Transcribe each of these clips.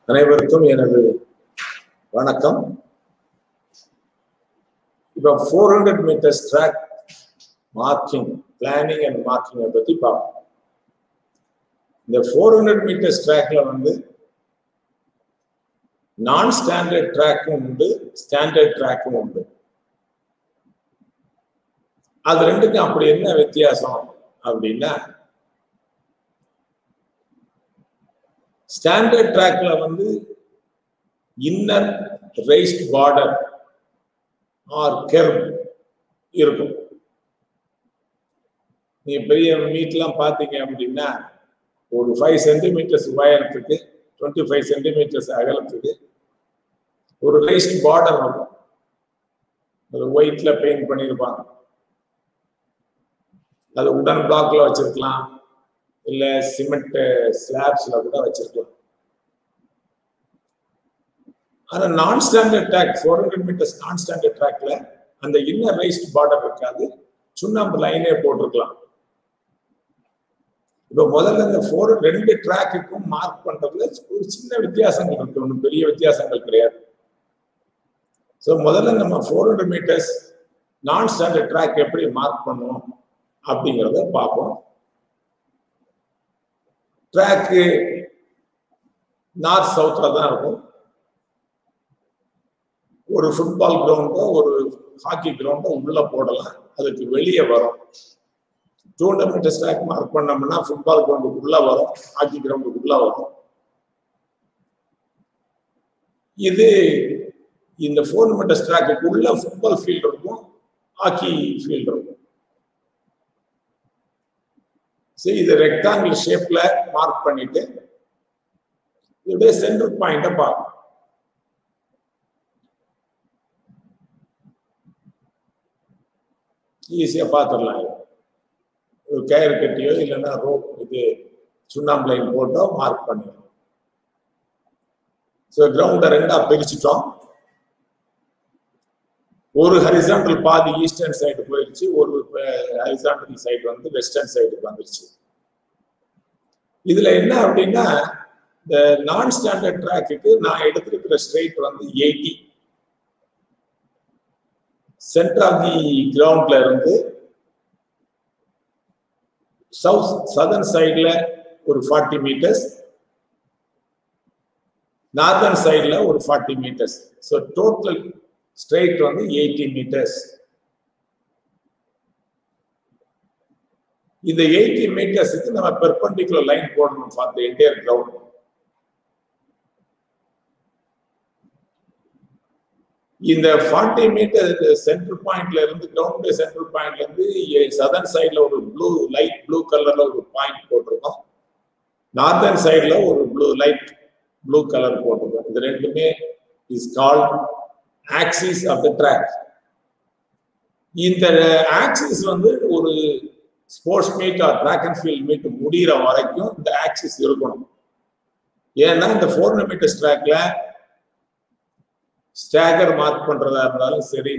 அனைவருக்கும் எனது வணக்கம் இப்போ four hundred metres track marking planning and மார்க்கிங்கை பற்றி பார்ப்போம் இந்த ஃபோர் ஹண்ட்ரட் மீட்டர்ஸ் ட்ராக்ல வந்து நான் ஸ்டாண்டர்ட் ட்ராக்கும் உண்டு ஸ்டாண்டர்ட் ட்ராக்கும் உண்டு அது ரெண்டுக்கும் அப்படி என்ன வித்தியாசம் அப்படின்னா ஸ்டாண்டர்ட் ட்ராக்ல வந்து inner raised border or curve இருக்கும் நீங்க பெரிய மீட்லாம் பார்த்தீங்க அப்படின்னா ஒரு ஃபைவ் சென்டிமீட்டர்ஸ் உயரத்துக்கு டுவெண்ட்டி ஃபைவ் சென்டிமீட்டர்ஸ் அகலத்துக்கு ஒரு ரைஸ்ட் பார்டர் இருக்கும் அது ஒயிட்ல பெயிண்ட் பண்ணியிருப்பாங்க அது உடன் பிளாக்ல வச்சிருக்கலாம் இல்ல சிமெண்ட் ஸ்லாப்ஸ்ல கூட வச்சிருக்கலாம் ஆனா non standard track four hundred metres non standard ட்ராக்ல அந்த இன்னர் ரைஸ்ட் பார்டர் இருக்காது சுண்ணாம்பு லைனே போட்டிருக்கலாம் இப்போ முதல்ல இந்த ஃபோர் ரெண்டு ட்ராக்குக்கும் மார்க் பண்றதுல ஒரு சின்ன வித்தியாசங்கள் இருக்கு ஒன்றும் பெரிய வித்தியாசங்கள் கிடையாது ஸோ முதல்ல நம்ம four hundred metres non standard track எப்படி மார்க் பண்ணுவோம் அப்படிங்கிறத பார்ப்போம் ட்ராக்கு நார்த் சவுத்தில் தான் இருக்கும் ஒரு ஃபுட்பால் கிரவுண்டோ ஒரு ஹாக்கி கிரவுண்டோ உள்ள போடலாம் அதுக்கு வெளியே வரும் two hundred metre track mark பண்ணோம்னா ஃபுட்பால் கிரவுண்டுக்குள்ள வரும் ஹாக்கி கிரவுண்டுக்குள்ள வரும் இது இந்த ஃபோர் மீட்டர் ஸ்ட்ராக்குள்ள ஃபுட்பால் ஃபீல்டு இருக்கும் ஹாக்கி ஃபீல்டு இருக்கும் சரி இது ரெக்டாங்கிள் ஷேப்ல மார்க் பண்ணிட்டு இதோடைய சென்டர் பாயிண்ட பார்க்கணும் ஈஸியா பார்த்துடலாம் ஒரு கயிறு கட்டியோ இல்லைன்னா ரோப் இது சுண்ணாம்பு லைன் போட்டோ மார்க் பண்ணிடலாம் ஸோ கிரவுண்டை ரெண்டா பிரிச்சுட்டோம் ஒரு ஹரிசாண்டல் பாதி ஈஸ்டர்ன் சைடு போயிடுச்சு ஒரு ஹரிசாண்டல் சைடு வந்து வெஸ்டர்ன் சைடுக்கு வந்துருச்சு இதுல என்ன அப்படின்னா இந்த நான் ஸ்டாண்டர்ட் ட்ராக்குக்கு நான் எடுத்திருக்கிற ஸ்ட்ரெயிட் வந்து எயிட்டி சென்டர் ஆஃப் தி கிரவுண்ட்ல இருந்து சவுத் சதர்ன் சைட்ல ஒரு ஃபார்ட்டி மீட்டர்ஸ் நார்தர்ன் சைட்ல ஒரு forty metres so total straight வந்து எயிட்டி மீட்டர்ஸ் இந்த எயிட்டி மீட்டர்ஸுக்கு நம்ம பெர்பண்டிகுலர் லைன் போடணும் ஃபார் த என்டையர் கிரவுண்ட் இந்த ஃபார்ட்டி மீட்டர் சென்ட்ரல் பாயிண்ட்ல இருந்து கிரவுண்ட் சென்ட்ரல் பாயிண்ட்ல இருந்து சதர்ன் சைட்ல ஒரு ப்ளூ லைட் ப்ளூ கலர்ல ஒரு பாயிண்ட் போட்டிருக்கோம் நார்தர்ன் சைட்ல ஒரு ப்ளூ லைட் ப்ளூ கலர் போட்டிருக்கோம் இது ரெண்டுமே is called axis of the track இந்த ஆக்சிஸ் வந்து ஒரு sports meet or track and field meet முடிகிற வரைக்கும் இந்த ஆக்சிஸ் இருக்கணும் ஏன்னா இந்த ஃபோர் மீட்டர்ஸ் ட்ராக்ல ஸ்டாகர் மார்க் பண்றதா இருந்தாலும் சரி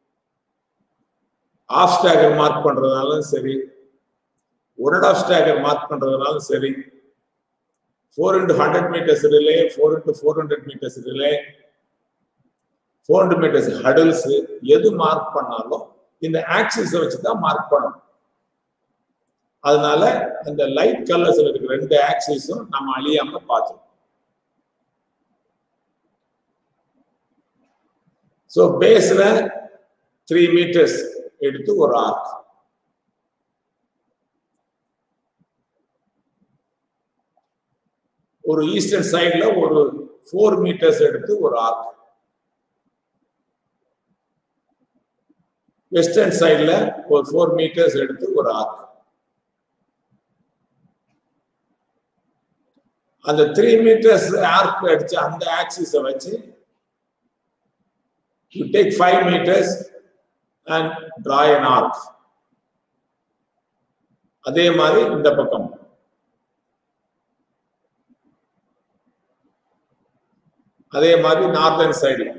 ஆஃப் ஸ்டாகர் மார்க் பண்றதாலும் சரி one and half stagger mark பண்றதுனாலும் சரி four into hundred metres relay four into four hundred metres relay four hundred metres hurdles எது மார்க் பண்ணாலும் இந்த ஆக்சிஸை வச்சு தான் மார்க் பண்ணணும் அதனால அந்த லைட் கலர்ஸ்ல இருக்கிற ரெண்டு ஆக்சிஸும் நம்ம அழியாம பார்த்தோம் ஸோ பேஸ்ல த்ரீ மீட்டர்ஸ் எடுத்து ஒரு ஆர்க் ஒரு ஈஸ்டர்ன் சைட்ல ஒரு ஃபோர் மீட்டர்ஸ் எடுத்து ஒரு ஆர்க் வெஸ்டர்ன் சைட்ல ஒரு ஃபோர் மீட்டர்ஸ் எடுத்து ஒரு ஆர்க் அந்த த்ரீ மீட்டர்ஸ் ஆர்க் அடிச்சு அந்த ஆக்சிஸை வச்சு you take five metres and draw an arc அதே மாதிரி இந்த பக்கம் அதே மாதிரி நார்தர்ன் சைடில்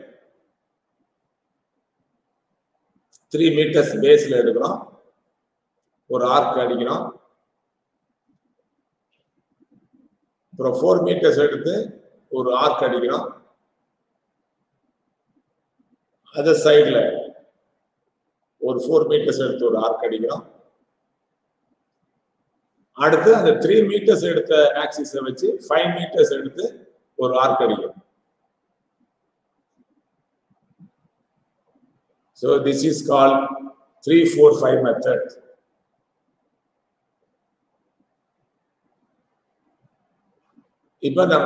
த்ரீ மீட்டர்ஸ் பேஸ்ல எடுக்கிறோம் ஒரு ஆர்க் அடிக்கிறோம் அப்புறம் ஃபோர் மீட்டர்ஸ் எடுத்து ஒரு ஆர்க் அடிக்கிறோம் அதர் சைடுல ஒரு ஃபோர் மீட்டர்ஸ் எடுத்து ஒரு ஆர்க் அடிக்கிறோம் அடுத்து அந்த த்ரீ மீட்டர்ஸ் எடுத்த ஆக்சிஸை வச்சு ஃபைவ் மீட்டர்ஸ் எடுத்து ஒரு ஆர்க் அடிக்கிறோம் so this is call three four five method இப்போ நம்ம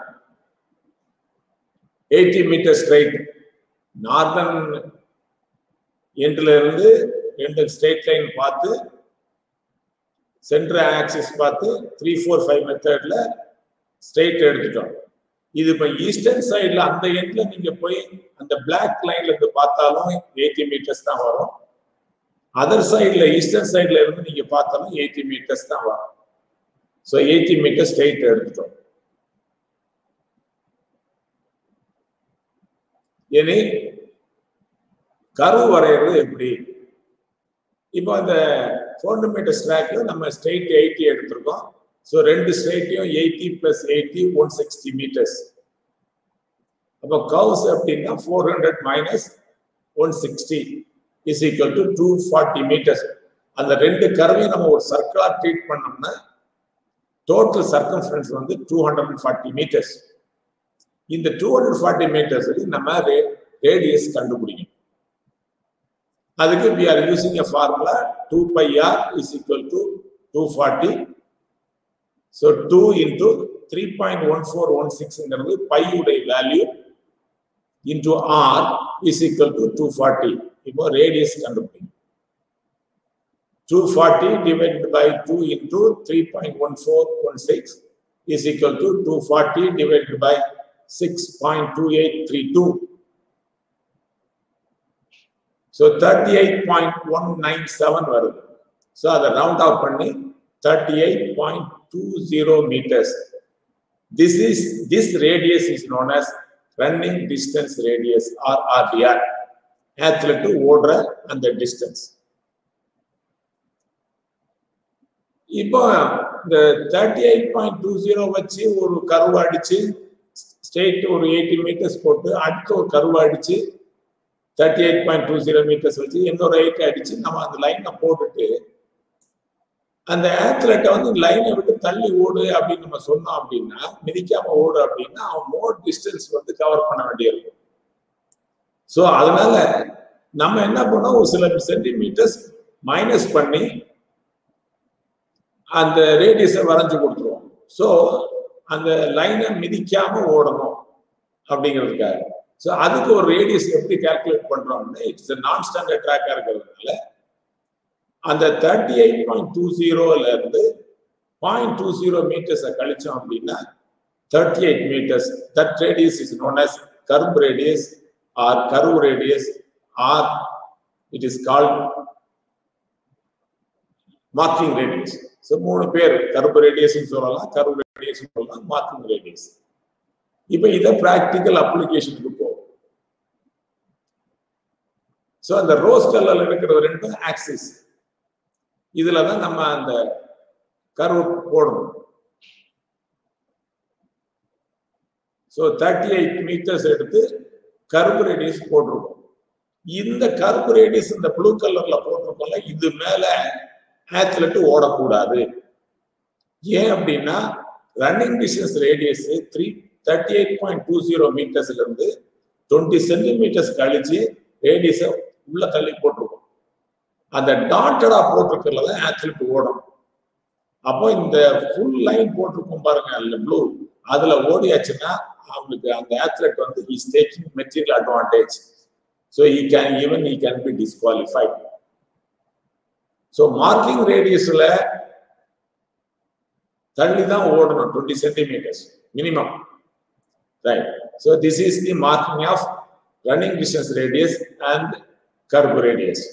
எயிட்டி மீட்டர் ஸ்ட்ரைட் நார்தன் எண்ட்ல இருந்து ரெண்டு ஸ்ட்ரெயிட் லைன் பார்த்து சென்டர் ஆக்சிஸ் பார்த்து த்ரீ ஃபோர் ஃபைவ் மெத்தட்ல ஸ்ட்ரெயிட் எடுத்துட்டோம் இது இப்போ ஈஸ்டர்ன் சைடில் அந்த எண்ட்ல நீங்க போய் அந்த பிளாக் லைன்ல இருந்து பார்த்தாலும் எயிட்டி மீட்டர்ஸ் தான் வரும் அதர் சைடில் ஈஸ்டர்ன் சைடில் இருந்து நீங்க பார்த்தாலும் எயிட்டி மீட்டர்ஸ் தான் வரும் ஸோ எயிட்டி மீட்டர் ஸ்ட்ரெயிட் எடுத்துட்டோம் இனி கரு வரைகிறது எப்படி இப்போ அந்த ஃபோர் மீட்டர் ஸ்ட்ராக்ல நம்ம ஸ்ட்ரெயிட் எயிட்டி எடுத்திருக்கோம் ஸோ ரெண்டு ஸ்ட்ரெயிட்டையும் eighty plus eighty one sixty metres அப்போ கவுஸ் அப்படின்னா four hundred minus one sixty is equal to two forty metres அந்த ரெண்டு கருவையும் நம்ம ஒரு சர்க்கிளா ட்ரீட் பண்ணோம்னா டோட்டல் சர்க்கம்ஃபரன்ஸ் வந்து two hundred and forty metres இந்த டூ ஹண்ட்ரட் ஃபார்ட்டி மீட்டர்ஸ் நம்ம ரேடியஸ் கண்டுபிடிக்கணும் அதுக்கு we are using a formula two pi r is equal to two forty so two into three point one four one சிக்ஸ்ங்கிறது பையுடைய value into r is equal to two forty இப்போ radius கண்டுபிடிக்கும் two forty divided by two into three point one four one six is equal to two forty divided by six point two eight three two so thirty eight point one nine seven வருது so அதை round off பண்ணி thirty eight point two zero metres this is this radius is known as running distance radius r RTR ஆத்லெட்டு ஓடுற அந்த distance இப்போ இந்த thirty eight point two zero வச்சு ஒரு கருவை அடிச்சு ஸ்ட்ரெயிட் ஒரு எயிட்டி மீட்டர்ஸ் போட்டு அடுத்த ஒரு கருவை அடிச்சு thirty eight point two zero metres வச்சு இன்னொரு எயிட் அடிச்சு நம்ம அந்த லைனை போட்டுட்டு அந்த ஆத்லெட்டை வந்து லைனை விட்டு தள்ளி ஓடு அப்படின்னு நம்ம சொன்னோம் அப்படின்னா மிதிக்காம ஓடு அப்படின்னா அவன் மோர் டிஸ்டன்ஸ் வந்து கவர் பண்ண வேண்டியிருக்கும் ஸோ அதனால நம்ம என்ன பண்ணோம் ஒரு சில சென்டிமீட்டர்ஸ் மைனஸ் பண்ணி அந்த ரேடியஸை வரைஞ்சு கொடுத்துருவோம் ஸோ அந்த லைனை மிதிக்காம ஓடணும் அப்படிங்கிறதுக்காக ஸோ அதுக்கு ஒரு ரேடியஸ் எப்படி கால்குலேட் பண்றோம்னா இட்ஸ் நான் ஸ்டாண்டர்ட் ட்ராக்கா இருக்கிறதுனால அந்த தேர்ட்டி எயிட் பாயிண்ட் டூ ஜீரோல இருந்து பாயிண்ட் டூ ஜீரோ மீட்டர்ஸை கழிச்சோம் அப்படின்னா thirty eight metres that radius is known as curve radius r curve radius r it is called marking radius so மூணு பேர் கருப்பு ரேடியஸ் சொல்லலாம் கருவு ரேடியஸ் சொல்லலாம் marking radius இப்போ இதை ப்ராக்டிக்கல் அப்ளிகேஷனுக்கு போகும் ஸோ அந்த ரோஸ் கலர்ல இருக்கிற ரெண்டும் ஆக்சிஸ் இதுல தான் நம்ம அந்த கர்வு போடணும் ஸோ தேர்ட்டி எயிட் மீட்டர்ஸ் எடுத்து கருப்பு ரேடியஸ் போட்டிருக்கோம் இந்த கருப்பு ரேடியஸ் இந்த ப்ளூ கலர்ல போட்டிருக்கோம்ல இது மேல ஆத்லெட் ஓடக்கூடாது ஏன் அப்படின்னா running distance radius three thirty eight point two zero மீட்டர்ஸ்ல இருந்து டுவெண்ட்டி சென்டிமீட்டர்ஸ் கழிச்சு ரேடியஸை உள்ள தள்ளி போட்டிருக்கோம் அந்த டாட்டடா போட்டிருக்கிறதுல தான் ஆத்லெட் ஓடும் அப்போ இந்த ஃபுல் லைன் போட்டிருக்கோம் பாருங்க அதுல ப்ளூ அதுல ஓடியாச்சுன்னா அவங்களுக்கு அந்த ஆத்லெட் வந்து is taking material advantage so he can even he can be disqualified so marking ரேடியஸ்ல தள்ளி தான் ஓடணும் twenty centimetres minimum right so this is the marking of running distance radius and curve radius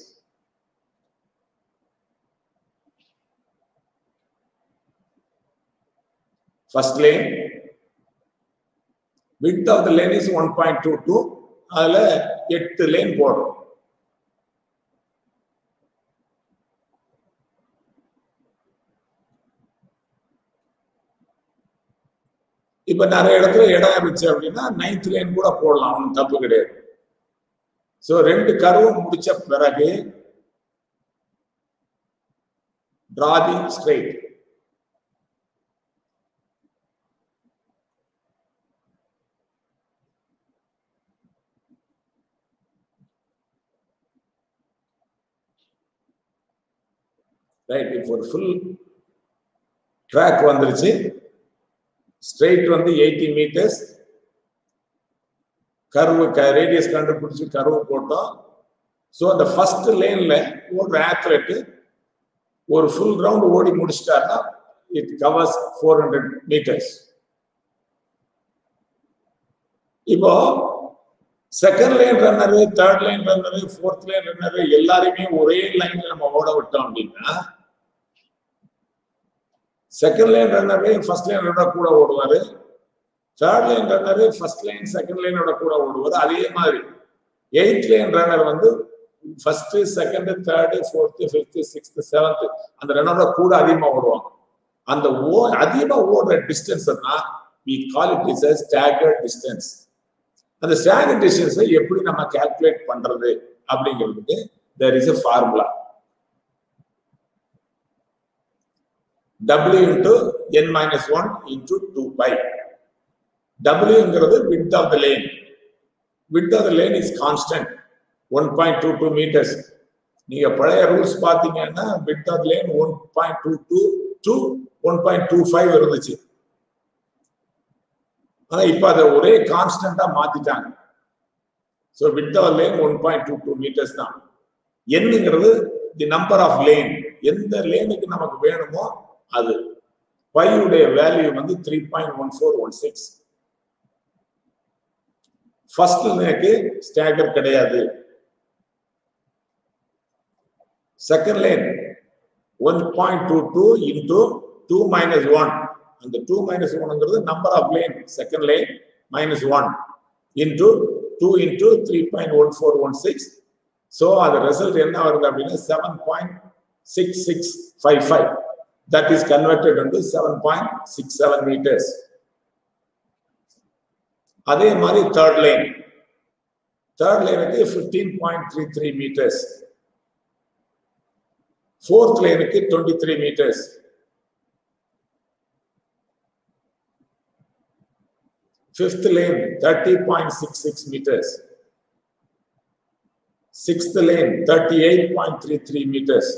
first lane width of the lane is one point two two அதில் எட்டு lane போடுறோம் இப்ப நிறைய இடத்துல இடம் இருந்துச்சு அப்படின்னா நைன்த் லைன் கூட போடலாம் ஒன்றும் தப்பு கிடையாது ஸோ ரெண்டு கருவும் முடிச்ச பிறகு draw the straight ரைட் இப்போ ஒரு ஃபுல் ட்ராக் வந்துருச்சு ஸ்ட்ரெயிட் வந்து எயிட்டி மீட்டர்ஸ் கர்வு ரேடியஸ் கண்டுபிடிச்சு கர்வு போட்டோம் ஸோ அந்த ஃபர்ஸ்ட் லேன்ல ஓடுற ஆத்லெட்டு ஒரு ஃபுல் ரவுண்ட் ஓடி முடிச்சிட்டாருன்னா it covers four hundred metres இப்போ second line runner third line runner fourth line runner எல்லாரையுமே ஒரே லைன்ல நம்ம ஓட விட்டோம் அப்படின்னா second line runner first line runner கூட ஓடுவாரு third line runner first line second லைனோட கூட ஓடுவாரு அதே மாதிரி எயித் லைன் ரன்னர் வந்து first second third fourth fifth sixth seventh அந்த ரன்னரோட கூட அதிகமாக ஓடுவாங்க அந்த ஓ அதிகமாக ஓடுற டிஸ்டன்ஸ் தான் we call it is a staggered distance அந்த ஸ்டாகர்ட் டிஸ்டன்ஸை எப்படி நம்ம கால்குலேட் பண்றது அப்படிங்கிறதுக்கு there is a formula W into n minus 1 into 2 pi. W width of the lane width of the lane is constant one point two two metres நீங்க பழைய rules பாத்தீங்கன்னா width of lane one point two two two one point two five இருந்துச்சு ஆனா இப்ப அதை ஒரே கான்ஸ்டன்டா மாத்திட்டாங்க so width of lane one point two two metres தான் என்னங்கிறது தி நம்பர் ஆஃப் லேன் எந்த லேனுக்கு நமக்கு வேணுமோ அது பையுடைய வேல்யூ வந்து three point one four one six first லேனுக்கு ஸ்டாகர் கிடையாது second lane one point two two into two minus one அந்த டூ மைனஸ் ஒன்ங்கிறது number of lane second lane minus one into two into three point one four one six so அது result என்ன வருது அப்படின்னா seven point six six five five that is converted into seven point six seven metres அதே மாதிரி third line third லைனுக்கு fifteen point three three metres fourth லைனுக்கு twenty three metres fifth line thirty point six six metres sixth line thirty eight point three three metres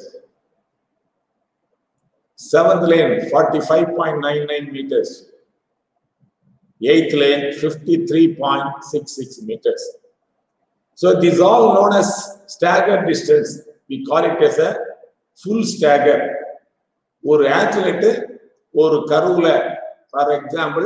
seventh lane 45.99 meters eighth lane 53.66 meters so these all known as staggered distance we call it as a full stagger ஒரு athlete ஒரு கருவுல for example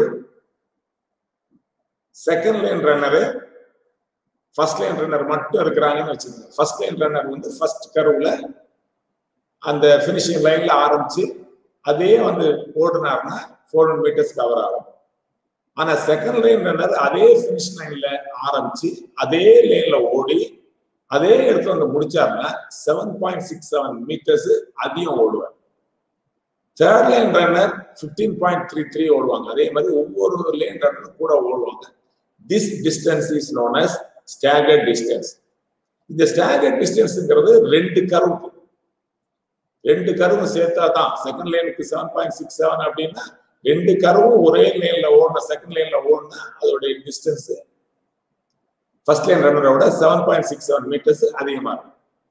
second line runner first line runner மட்டும் இருக்கிறாங்கன்னு வச்சுக்கோங்க first line runner வந்து first கருவுல அந்த finishing லைன்ல ஆரம்பிச்சு அதே வந்து ஓடுனார்னா ஃபோர் ஹண்ட்ரட் மீட்டர்ஸ் கவர் ஆகும் ஆனா செகண்ட் லைன் ரன்னர் அதே ஃபினிஷ் லைன்ல ஆரம்பிச்சு அதே லைன்ல ஓடி அதே இடத்துல வந்து முடிச்சாருன்னா seven point six seven metres அதிகம் ஓடுவார் third line runner fifteen point three three ஓடுவாங்க அதே மாதிரி ஒவ்வொரு லைன் ரன்னர் கூட ஓடுவாங்க this distance is known as standard distance இந்த ஸ்டாண்டர்ட் டிஸ்டன்ஸ்ங்கிறது ரெண்டு கருவுக்கு ரெண்டு கருவும் சேர்த்தா தான் செகண்ட் லைனுக்கு செவன் பாயிண்ட் சிக்ஸ் செவன் அப்படின்னா ரெண்டு கருவும் ஒரே லைன்ல ஓடின செகண்ட் லைன்ல ஓடினா அதோடைய டிஸ்டன்ஸ் ஃபர்ஸ்ட் லைன் ரன்னரை விட seven point six seven metres அதிகமா இருக்கும்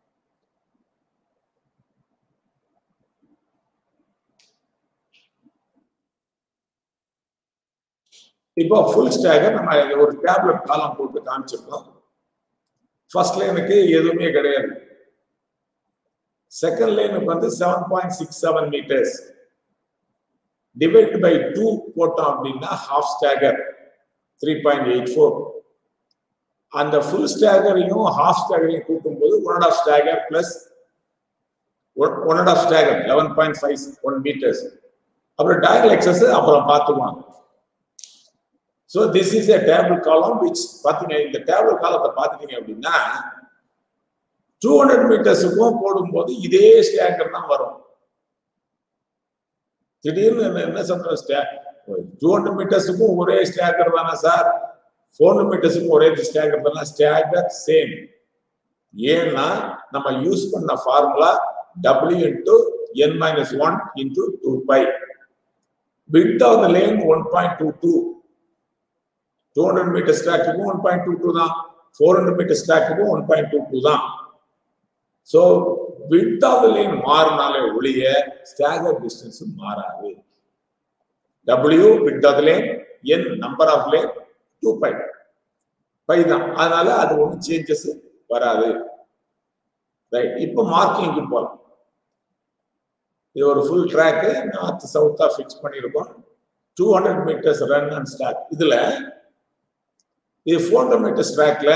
இப்போ ஃபுல் ஸ்டாகர் நம்ம ஒரு டேப்லெட் காலம் போட்டு காமிச்சிருக்கோம் ஃபர்ஸ்ட் லைனுக்கு எதுவுமே கிடையாது செகண்ட் லைனுக்கு வந்து seven point six seven metres divide by two போட்டோம் அப்படின்னா half stagger three point eight four அந்த ஃபுல் ஸ்டாகரையும் ஹாஃப் ஸ்டாகரையும் கூட்டும்போது one and half stagger plus one and half stagger eleven point five one metres அப்புறம் dial excess அப்புறம் பார்த்துக்குவாங்க so this is a table column which பார்த்தீங்க இந்த table காலத்தை பார்த்துட்டீங்க அப்படின்னா டூ ஹண்ட்ரட் மீட்டர்ஸுக்கும் போடும்போது இதே ஸ்டாண்டர்ட் தான் வரும் திடீர்னு என்ன சொல்ற டூ ஹண்ட்ரட் மீட்டர்ஸுக்கும் ஒரே ஸ்டேக்கர் தானே சார் ஃபோர் ஹண்ட்ரட் மீட்டர்ஸுக்கும் ஒரே ஸ்டேக்கர் தானே ஸ்டேக்கர் சேம் ஏன்னா நம்ம யூஸ் பண்ண formula W into N minus one into two pi width of the lane one point two two two hundred metre ஸ்டாக்குக்கும் ஒன் பாயிண்ட் டூ டூ தான் four hundred metre ஸ்டாக்குக்கும் one point two two தான் so width of the lane மாறினாலே ஒழிய stagger distance மாறாது W width of the lane N number of lane two pi pi தான் அதனால அது ஒன்றும் சேஞ்சஸ் வராது ரைட் இப்போ மார்க்கிங்க்கு போகலாம் இது ஒரு ஃபுல் ட்ராக்கு நார்த் சவுத்தா ஃபிக்ஸ் பண்ணியிருக்கோம் two hundred metres run and start இதுல இது ஃபோர் ஹண்ட்ரட் மீட்டர்ஸ் ட்ராக்ல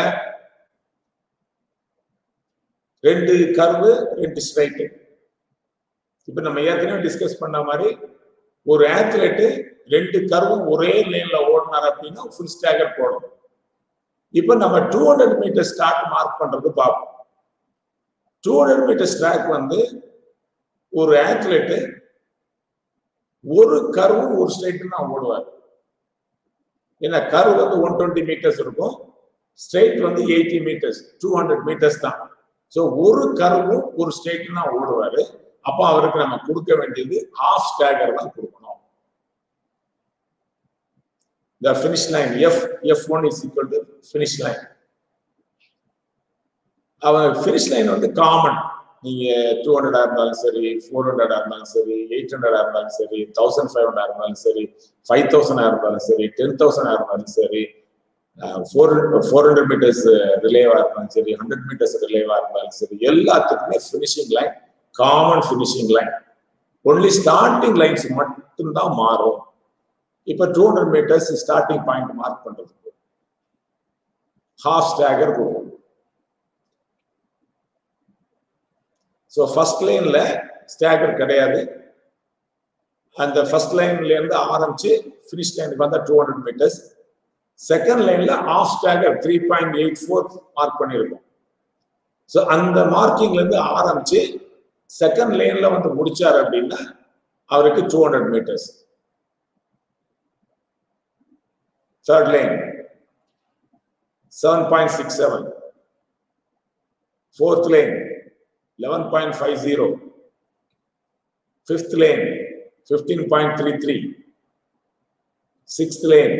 ரெண்டு கர்வு ரெண்டு ஸ்ட்ரைட்டு இப்போ நம்ம ஏற்கனவே டிஸ்கஸ் பண்ண மாதிரி ஒரு ஆத்லெட்டு ரெண்டு கர்வும் ஒரே லைன்ல ஓடினார் அப்படின்னா ஃபுல் ஸ்டாகர் போடணும் இப்போ நம்ம two hundred metre start mark பண்றது பார்ப்போம் டூ ஹண்ட்ரட் மீட்டர் ஸ்ட்ராக் வந்து ஒரு ஆத்லெட்டு ஒரு கர்வும் ஒரு ஸ்ட்ரைட்டு தான் ஓடுவார் ஏன்னா கர்வ் வந்து ஒன் டுவெண்ட்டி மீட்டர்ஸ் இருக்கும் ஸ்ட்ரைட் வந்து eighty metres two hundred metres தான் ஸோ ஒரு கர்வும் ஒரு ஸ்ட்ரைட்டு தான் ஓடுவார் அப்போ அவருக்கு நம்ம கொடுக்க வேண்டியது ஹாஃப் ஸ்டாகர் தான் கொடுக்கணும் the finish line f f1 is equal to finish line அவன் finish line வந்து காமன் நீங்க டூ ஹண்ட்ரடா இருந்தாலும் சரி ஃபோர் ஹண்ட்ரடா இருந்தாலும் சரி எயிட் ஹண்ட்ரடா இருந்தாலும் சரி தௌசண்ட் ஃபைவ் ஹண்ட்ரட் இருந்தாலும் சரி ஃபைவ் தௌசண்டா இருந்தாலும் சரி டென் தௌசண்டா இருந்தாலும் சரி ஃபோர் ஃபோர் ஹண்ட்ரட் மீட்டர்ஸ் ரிலேவா இருந்தாலும் சரி ஹண்ட்ரட் மீட்டர்ஸ் ரிலேவா இருந்தாலும் சரி எல்லாத்துக்குமே finishing line common finishing line only starting lines மட்டும்தான் மாறும் இப்போ two hundred metres starting point mark பண்றதுக்கு ஹாஃப் ஸ்டாகர் கொடுக்கும் ஸோ ஃபர்ஸ்ட் லைன்ல ஸ்டாகர் கிடையாது அந்த ஃபர்ஸ்ட் லைன்ல இருந்து ஆரம்பிச்சு ஃபினிஷ் லைனுக்கு வந்தா டூ ஹண்ட்ரட் மீட்டர்ஸ் செகண்ட் லைன்ல half stagger three point eight four mark பண்ணியிருக்கோம் ஸோ அந்த மார்க்கிங்ல இருந்து ஆரம்பிச்சு செகண்ட் லைன்ல வந்து முடிச்சார் அப்படின்னா அவருக்கு two hundred metres Third lane, 7.67. Fourth lane, 11.50. Fifth lane, 15.33. Sixth lane,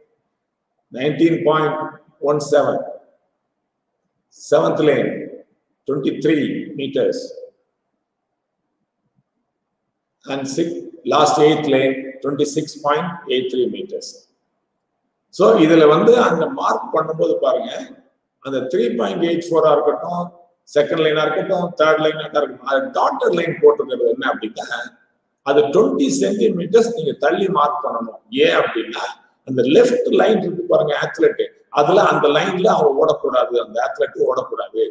19.17. Seventh lane, 23 meters. And sixth, last eighth lane, 26.83 meters. So இதுல வந்து அந்த மார்க் பண்ணும்போது பாருங்க அந்த த்ரீ பாயிண்ட் எயிட் ஃபோரா இருக்கட்டும் செகண்ட் லைனா இருக்கட்டும் தேர்ட் லைனா இருக்கட்டும் அது டாட்டர் லைன் போட்டிருக்கிறது என்ன அப்படின்னா அது டுவெண்ட்டி சென்டிமீட்டர்ஸ் நீங்க தள்ளி மார்க் பண்ணணும் ஏன் அப்படின்னா அந்த லெஃப்ட் லைன் இருக்கு பாருங்க ஆத்லெட் அதுல அந்த லைன்ல அவன் ஓடக்கூடாது அந்த ஆத்லெட் ஓடக்கூடாது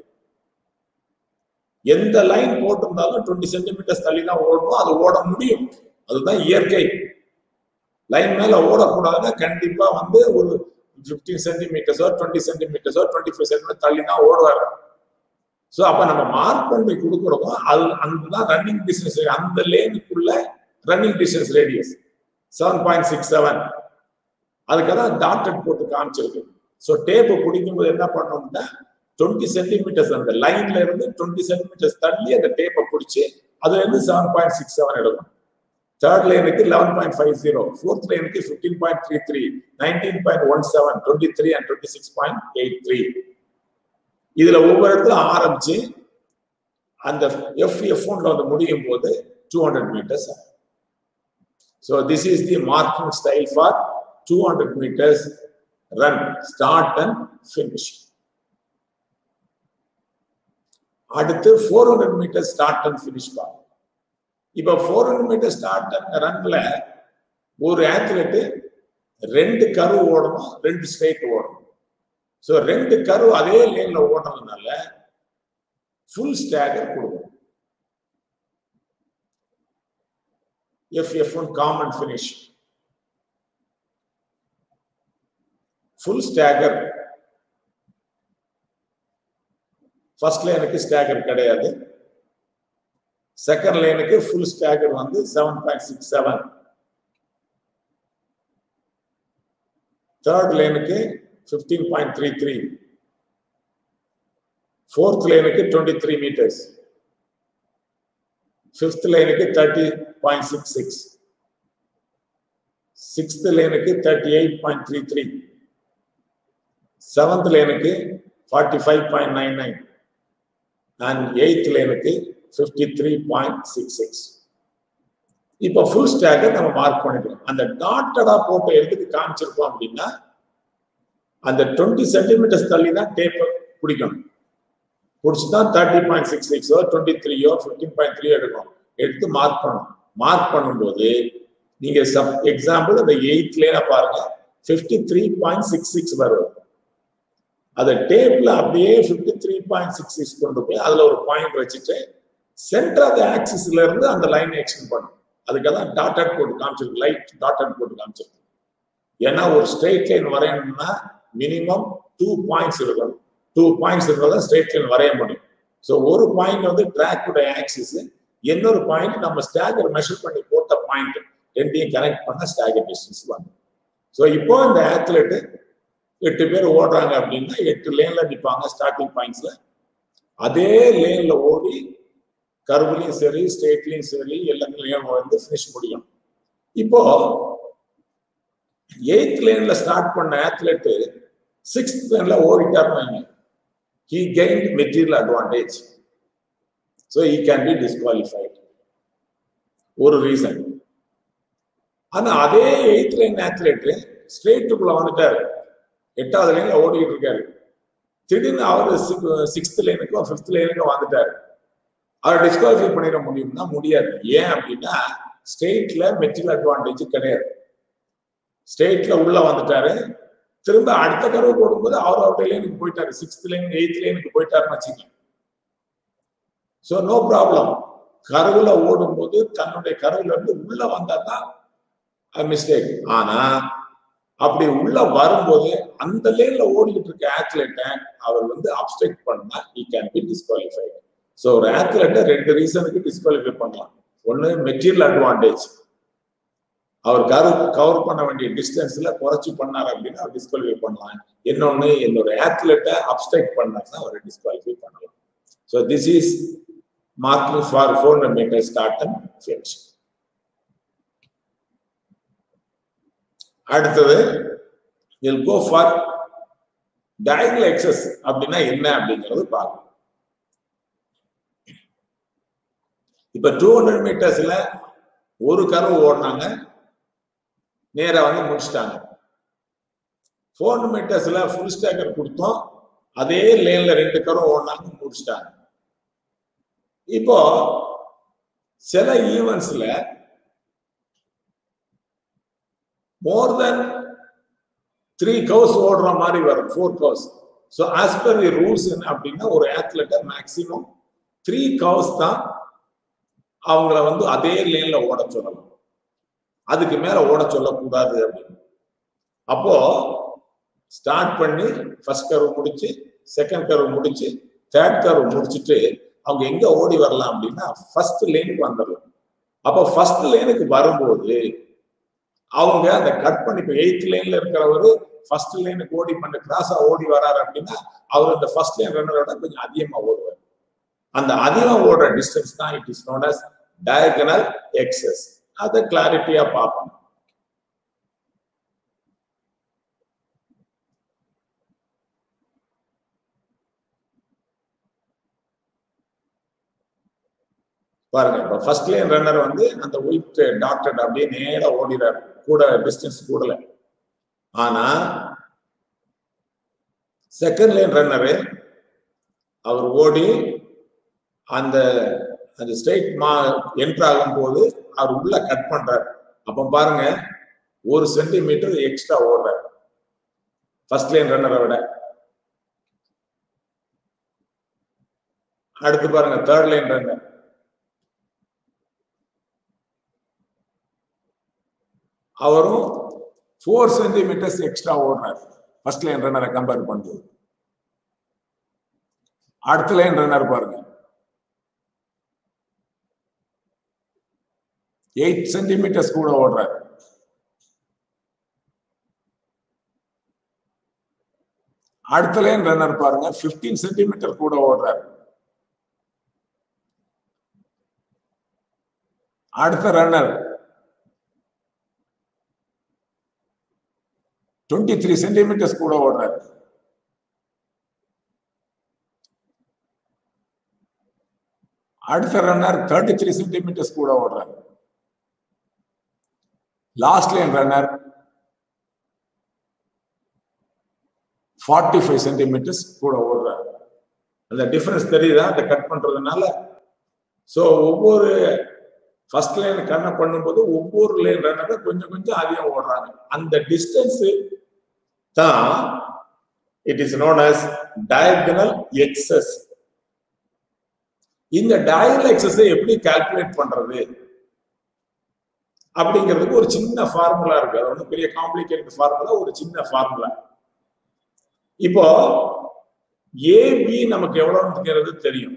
எந்த லைன் போட்டிருந்தாலும் டுவெண்ட்டி சென்டிமீட்டர்ஸ் தள்ளி தான் ஓடணும் அது ஓட முடியும் அதுதான் இயற்கை லைன் மேல ஓடக்கூடாதுன்னா கண்டிப்பா வந்து ஒரு பிப்டீன் சென்டிமீட்டர்ஸோ டுவெண்ட்டி சென்டிமீட்டர்ஸோ டுவெண்ட்டி ஃபைவ் சென்டிமீட்டர் தள்ளி தான் ஓடுவாரு ஸோ அப்ப நம்ம மார்க் பண்ணி கொடுக்குறோமோ அது அந்த ரன்னிங் டிஸ்டன்ஸ் அந்த லேனுக்குள்ள running distance radius seven point six seven அதுக்கு தான் டாக்டர் போட்டு காமிச்சிருக்கு ஸோ டேப்பு பிடிக்கும்போது என்ன பண்ணோம்னா டுவெண்ட்டி சென்டிமீட்டர்ஸ் அந்த லைன்ல இருந்து டுவெண்ட்டி சென்டிமீட்டர்ஸ் தள்ளி அந்த டேப்பை பிடிச்சி அதுல இருந்து செவன் பாயிண்ட் சிக்ஸ் செவன் எடுக்கணும் தேர்ட் லைனுக்கு eleven point five zero fourth லைனுக்கு fifteen point three three nineteen point one seven twenty three and twenty six point eight three இதுல ஒவ்வொரு இடத்துல ஆரம்பிச்சு அந்த எஃப் எஃப் ஒன்ல வந்து முடியும் போது two hundred metres so this is the marking style for two hundred metres run start and finish அடுத்து four hundred metre start and finish பார்ப்போம் இப்ப ஃபோர் ஹண்ட்ரட் மீட்டர் ஸ்டார்ட் ரன்ல ஒரு ஆத்லெட்டு ரெண்டு கரு ஓடணும் ரெண்டு ஸ்ட்ரைட் ஓடணும் ஸோ ரெண்டு கரு அதே லேன்ல ஓடுறதுனால ஃபுல் ஸ்டாகர் கொடுக்கும் F F one common finish full stagger first லைனுக்கு ஸ்டாகர் கிடையாது செகண்ட் லைனுக்கு ஃபுல் ஸ்டாகர் வந்து seven point six seven third லேனுக்கு fifteen point three three fourth லேனுக்கு டுவெண்ட்டி த்ரீ மீட்டர்ஸ் ஃபிஃப்த் லேனுக்கு thirty point six six sixth லேனுக்கு thirty eight point three three seventh லேனுக்கு forty five point nine nine and eighth லேனுக்கு fifty three point six six இப்போ full ஸ்டாக்கை நம்ம mark பண்ணிக்கலாம் அந்த டாட்டடா போட்டோ எதுக்கு காமிச்சிருக்கோம் அப்படின்னா அந்த டுவெண்ட்டி சென்டிமீட்டர்ஸ் தள்ளி தான் டேப் பிடிக்கணும் பிடிச்சி தான் thirty point six six twenty த்ரீயோ ஃபிஃப்டீன் பாயிண்ட் த்ரீ எடுக்கணும் எடுத்து மார்க் பண்ணணும் மார்க் பண்ணும்போது நீங்க சப் எக்ஸாம்பிள் அந்த எயித்லேயே பாருங்க fifty three point six six வரும் அதை டேப்ல அப்படியே fifty three point six six கொண்டு போய் அதுல ஒரு பாயிண்ட் வச்சுட்டு சென்டர் ஆஃப் ஆக்சிஸ்ல இருந்து அந்த லைன் எக்ஸ்டெண்ட் பண்ணும் அதுக்காக தான் டாட்டட் போட்டு காமிச்சிருக்கு லைட் டாட்டட் போட்டு காமிச்சிருக்கு ஏன்னா ஒரு ஸ்ட்ரெயிட் லைன் வரையணும்னா மினிமம் டூ பாயிண்ட்ஸ் இருக்கணும் டூ பாயிண்ட்ஸ் இருந்தால் தான் ஸ்ட்ரெயிட் லைன் வரைய முடியும் ஸோ ஒரு பாயிண்ட் வந்து ட்ராக்குடைய ஆக்சிஸ் இன்னொரு பாயிண்ட் நம்ம ஸ்டாகர் மெஷர் பண்ணி போட்ட பாயிண்ட் ரெண்டையும் கனெக்ட் பண்ண ஸ்டாகர் டிஸ்டன்ஸ் வந்து ஸோ இப்போ இந்த ஆத்லெட்டு எட்டு பேர் ஓடுறாங்க அப்படின்னா எட்டு லேன்ல நிற்பாங்க ஸ்டார்டிங் பாயிண்ட்ஸ்ல அதே லேன்ல ஓடி கர்வ்லையும் சரி ஸ்ட்ரெயிட்லையும் சரி எல்லாத்துலயும் வந்து ஃபினிஷ் முடியும் இப்போ எயித் லேன்ல ஸ்டார்ட் பண்ண ஆத்லெட்டு சிக்ஸ்த் லேன்ல ஓடிட்டாருன்னு he gain material advantage so he can be disqualified ஒரு ரீசன் ஆனா அதே எயித் லைன் ஆத்லெட்டு ஸ்ட்ரெயிட்டுக்குள்ள வந்துட்டாரு எட்டாவது லைன்ல ஓடிட்டு இருக்காரு திடீர்னு அவர் சிக்ஸ்த் லைனுக்கும் ஃபிஃப்த் லைனுக்கும் வந்துட்டாரு அவர் டிஸ்குவாலிஃபை பண்ணிட முடியும்னா முடியாது ஏன் அப்படின்னா ஸ்டேட்ல மெட்டீரியல் அட்வான்டேஜ் கிடையாது ஸ்டேட்ல உள்ள வந்துட்டாரு திரும்ப அடுத்த கருவு போடும்போது அவர் அவருடைய லைனுக்கு போயிட்டாரு சிக்ஸ்த் லைன் எயித் லைனுக்கு போயிட்டாருன்னு வச்சுக்கோங்க ஸோ நோ ப்ராப்ளம் கருவுல ஓடும்போது தன்னுடைய கருவுல இருந்து உள்ள வந்தா தான் மிஸ்டேக் ஆனா அப்படி உள்ள வரும்போது அந்த லேன்ல ஓடிக்கிட்டு இருக்க ஆத்லெட்டை அவர் வந்து அப்டெக்ட் பண்ணா he can be disqualified so ஒரு ஆத்லெட்டை ரெண்டு ரீசனுக்கு டிஸ்குவாலிஃபை பண்ணலாம் ஒன்று மெட்டீரியல் அட்வான்டேஜ் அவர் கரு கவர் பண்ண வேண்டிய டிஸ்டன்ஸ்ல குறைச்சி பண்ணார் அப்படின்னா அவர் டிஸ்குவாலிஃபை பண்ணலாம் இன்னொன்னு என்னோட ஆத்லெட்டை அப்டெக்ட் பண்ணார்னா அவரை டிஸ்குவாலிஃபை பண்ணலாம் so this is marking for four hundred metre start and finish அடுத்தது இல் கோ ஃபார் டயகல் எக்ஸஸ் அப்படின்னா என்ன அப்படிங்கிறது பார்க்கணும் இப்ப டூ ஹண்ட்ரட் மீட்டர்ஸ்ல ஒரு கருவு ஓடினாங்க நேரா வந்து முடிச்சிட்டாங்க ஃபோர் ஹண்ட்ரட் மீட்டர்ஸ்ல ஃபுல் ஸ்டேக்கர் கொடுத்தோம் அதே லேன்ல ரெண்டு கருவு ஓடினாங்க முடிச்சிட்டாங்க இப்போ சில ஈவெண்ட்ஸ்ல மோர் தென் த்ரீ கவுஸ் ஓடுற மாதிரி வரும் ஃபோர் கவுஸ் so as per the rules என்ன அப்படின்னா ஒரு ஆத்லெட்டை மேக்சிமம் த்ரீ கவுஸ் தான் அவங்கள வந்து அதே லேன்ல ஓட சொல்லலாம் அதுக்கு மேல ஓட சொல்லக்கூடாது அப்படின்னு அப்போ ஸ்டார்ட் பண்ணி ஃபர்ஸ்ட் கர்வ் முடிச்சு செகண்ட் கர்வ் முடிச்சு தேர்ட் கர்வ் முடிச்சுட்டு அவங்க எங்க ஓடி வரலாம் அப்படின்னா ஃபர்ஸ்ட் லேனுக்கு வந்துடலாம் அப்போ ஃபர்ஸ்ட் லேனுக்கு வரும்போது அவங்க அந்த கட் பண்ணி இப்போ எயித் லைன்ல இருக்கிறவர் ஃபர்ஸ்ட் லைனுக்கு ஓடி பண்ண கிராஸா ஓடி வராரு அப்படின்னா அவர் அந்த ஃபர்ஸ்ட் லைன் ரன்னரோட கொஞ்சம் அதிகமா ஓடுவார் அந்த அதிகம் ஓடுற டிஸ்டன்ஸ் தான் it is known as diagonal excess அதை கிளாரிட்டியா பார்க்கணும் பாருங்க இப்ப ஃபர்ஸ்ட் லைன் ரன்னர் வந்து அந்த ஒயிட் டாக்டர் அப்படியே நேரா ஓடிறாரு கூட டிஸ்டன்ஸ் கூடல ஆனா செகண்ட் லைன் ரன்னரு அவர் ஓடி அந்த அந்த ஸ்ட்ரைட் மா என்ட்ரு ஆகும் போது அவர் உள்ள கட் பண்றாரு அப்ப பாருங்க ஒரு சென்டிமீட்டர் எக்ஸ்ட்ரா ஓடுறாரு ஃபர்ஸ்ட் லைன் ரன்னரை விட அடுத்து பாருங்க தேர்ட் லைன் ரன்னர் அவரும் ஃபோர் சென்டிமீட்டர்ஸ் எக்ஸ்ட்ரா ஓடுறாரு ஃபர்ஸ்ட் லைன் ரன்னரை கம்பேர் பண்ணும்போது அடுத்த லைன் ரன்னர் பாருங்க எயிட் சென்டிமீட்டர்ஸ் கூட ஓடுறாரு அடுத்த லைன் ரன்னர் பாருங்க 15 சென்டிமீட்டர் கூட ஓடுறாரு அடுத்த ரன்னர் 23 த்ரீ சென்டிமீட்டர்ஸ் கூட ஓடுறாரு அடுத்த ரன்னர் தேர்ட்டி த்ரீ சென்டிமீட்டர்ஸ் கூட ஓடுறாரு last line runner forty five centimetres கூட ஓடுறாரு அந்த டிஃபரன்ஸ் தெரியுதா அந்த கட் பண்றதுனால ஸோ ஒவ்வொரு ஃபர்ஸ்ட் லைன் கண்ணை பண்ணும்போது ஒவ்வொரு லைன் ரன்னரை கொஞ்சம் கொஞ்சம் அதிகம் ஓடுறாங்க அந்த டிஸ்டன்ஸ் தான் it is known as diagonal excess இந்த டயகனல் எக்ஸஸை எப்படி கால்குலேட் பண்றது அப்படிங்கிறதுக்கு ஒரு சின்ன ஃபார்முலா இருக்கு அது ஒன்றும் பெரிய காம்ப்ளிகேட்டட் ஃபார்முலா ஒரு சின்ன ஃபார்முலா இப்போ ஏபி நமக்கு எவ்வளவுங்கிறது தெரியும்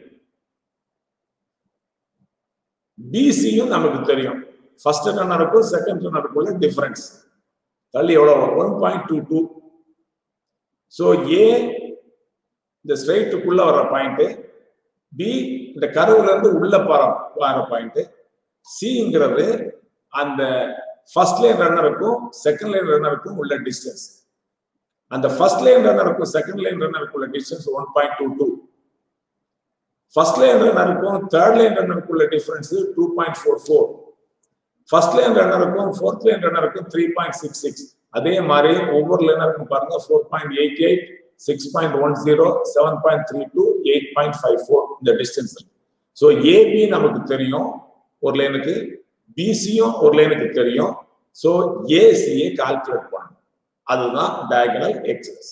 பிசியும் நமக்கு தெரியும் ஃபர்ஸ்ட் ரன்னருக்கும் செகண்ட் ரன்னருக்குள்ள டிஃபரன்ஸ் தள்ளி எவ்வளவு one point two two so A இந்த ஸ்ட்ரைட்டுக்குள்ள வர பாயிண்ட் பி இந்த கருவுல இருந்து உள்ள போற வர பாயிண்ட் சிங்கிறது அந்த ஃபர்ஸ்ட் லைன் ரன்னருக்கும் செகண்ட் லைன் ரன்னருக்கும் உள்ள டிஸ்டன்ஸ் அந்த ஃபர்ஸ்ட் லைன் ரன்னருக்கும் செகண்ட் லைன் ரன்னருக்கும் உள்ள distance one point two two first line ரன்னருக்கும் தேர்ட் லைன் ரன்னருக்குள்ள difference two point four four first line ரன்னருக்கும் ஃபோர்த் லைன் ரன்னருக்கும் த்ரீ பாயிண்ட் சிக்ஸ் சிக்ஸ் அதே மாதிரி ஒவ்வொரு லைனருக்கும் பாருங்க four point eight eight six point one zero seven point three two eight point five four இந்த distance so AB நமக்கு தெரியும் ஒரு லைனுக்கு பிசியும் ஒரு லைனுக்கு தெரியும் ஸோ ஏசியை கால்குலேட் பண்ணணும் அதுதான் டயகனல் எக்ஸஸ்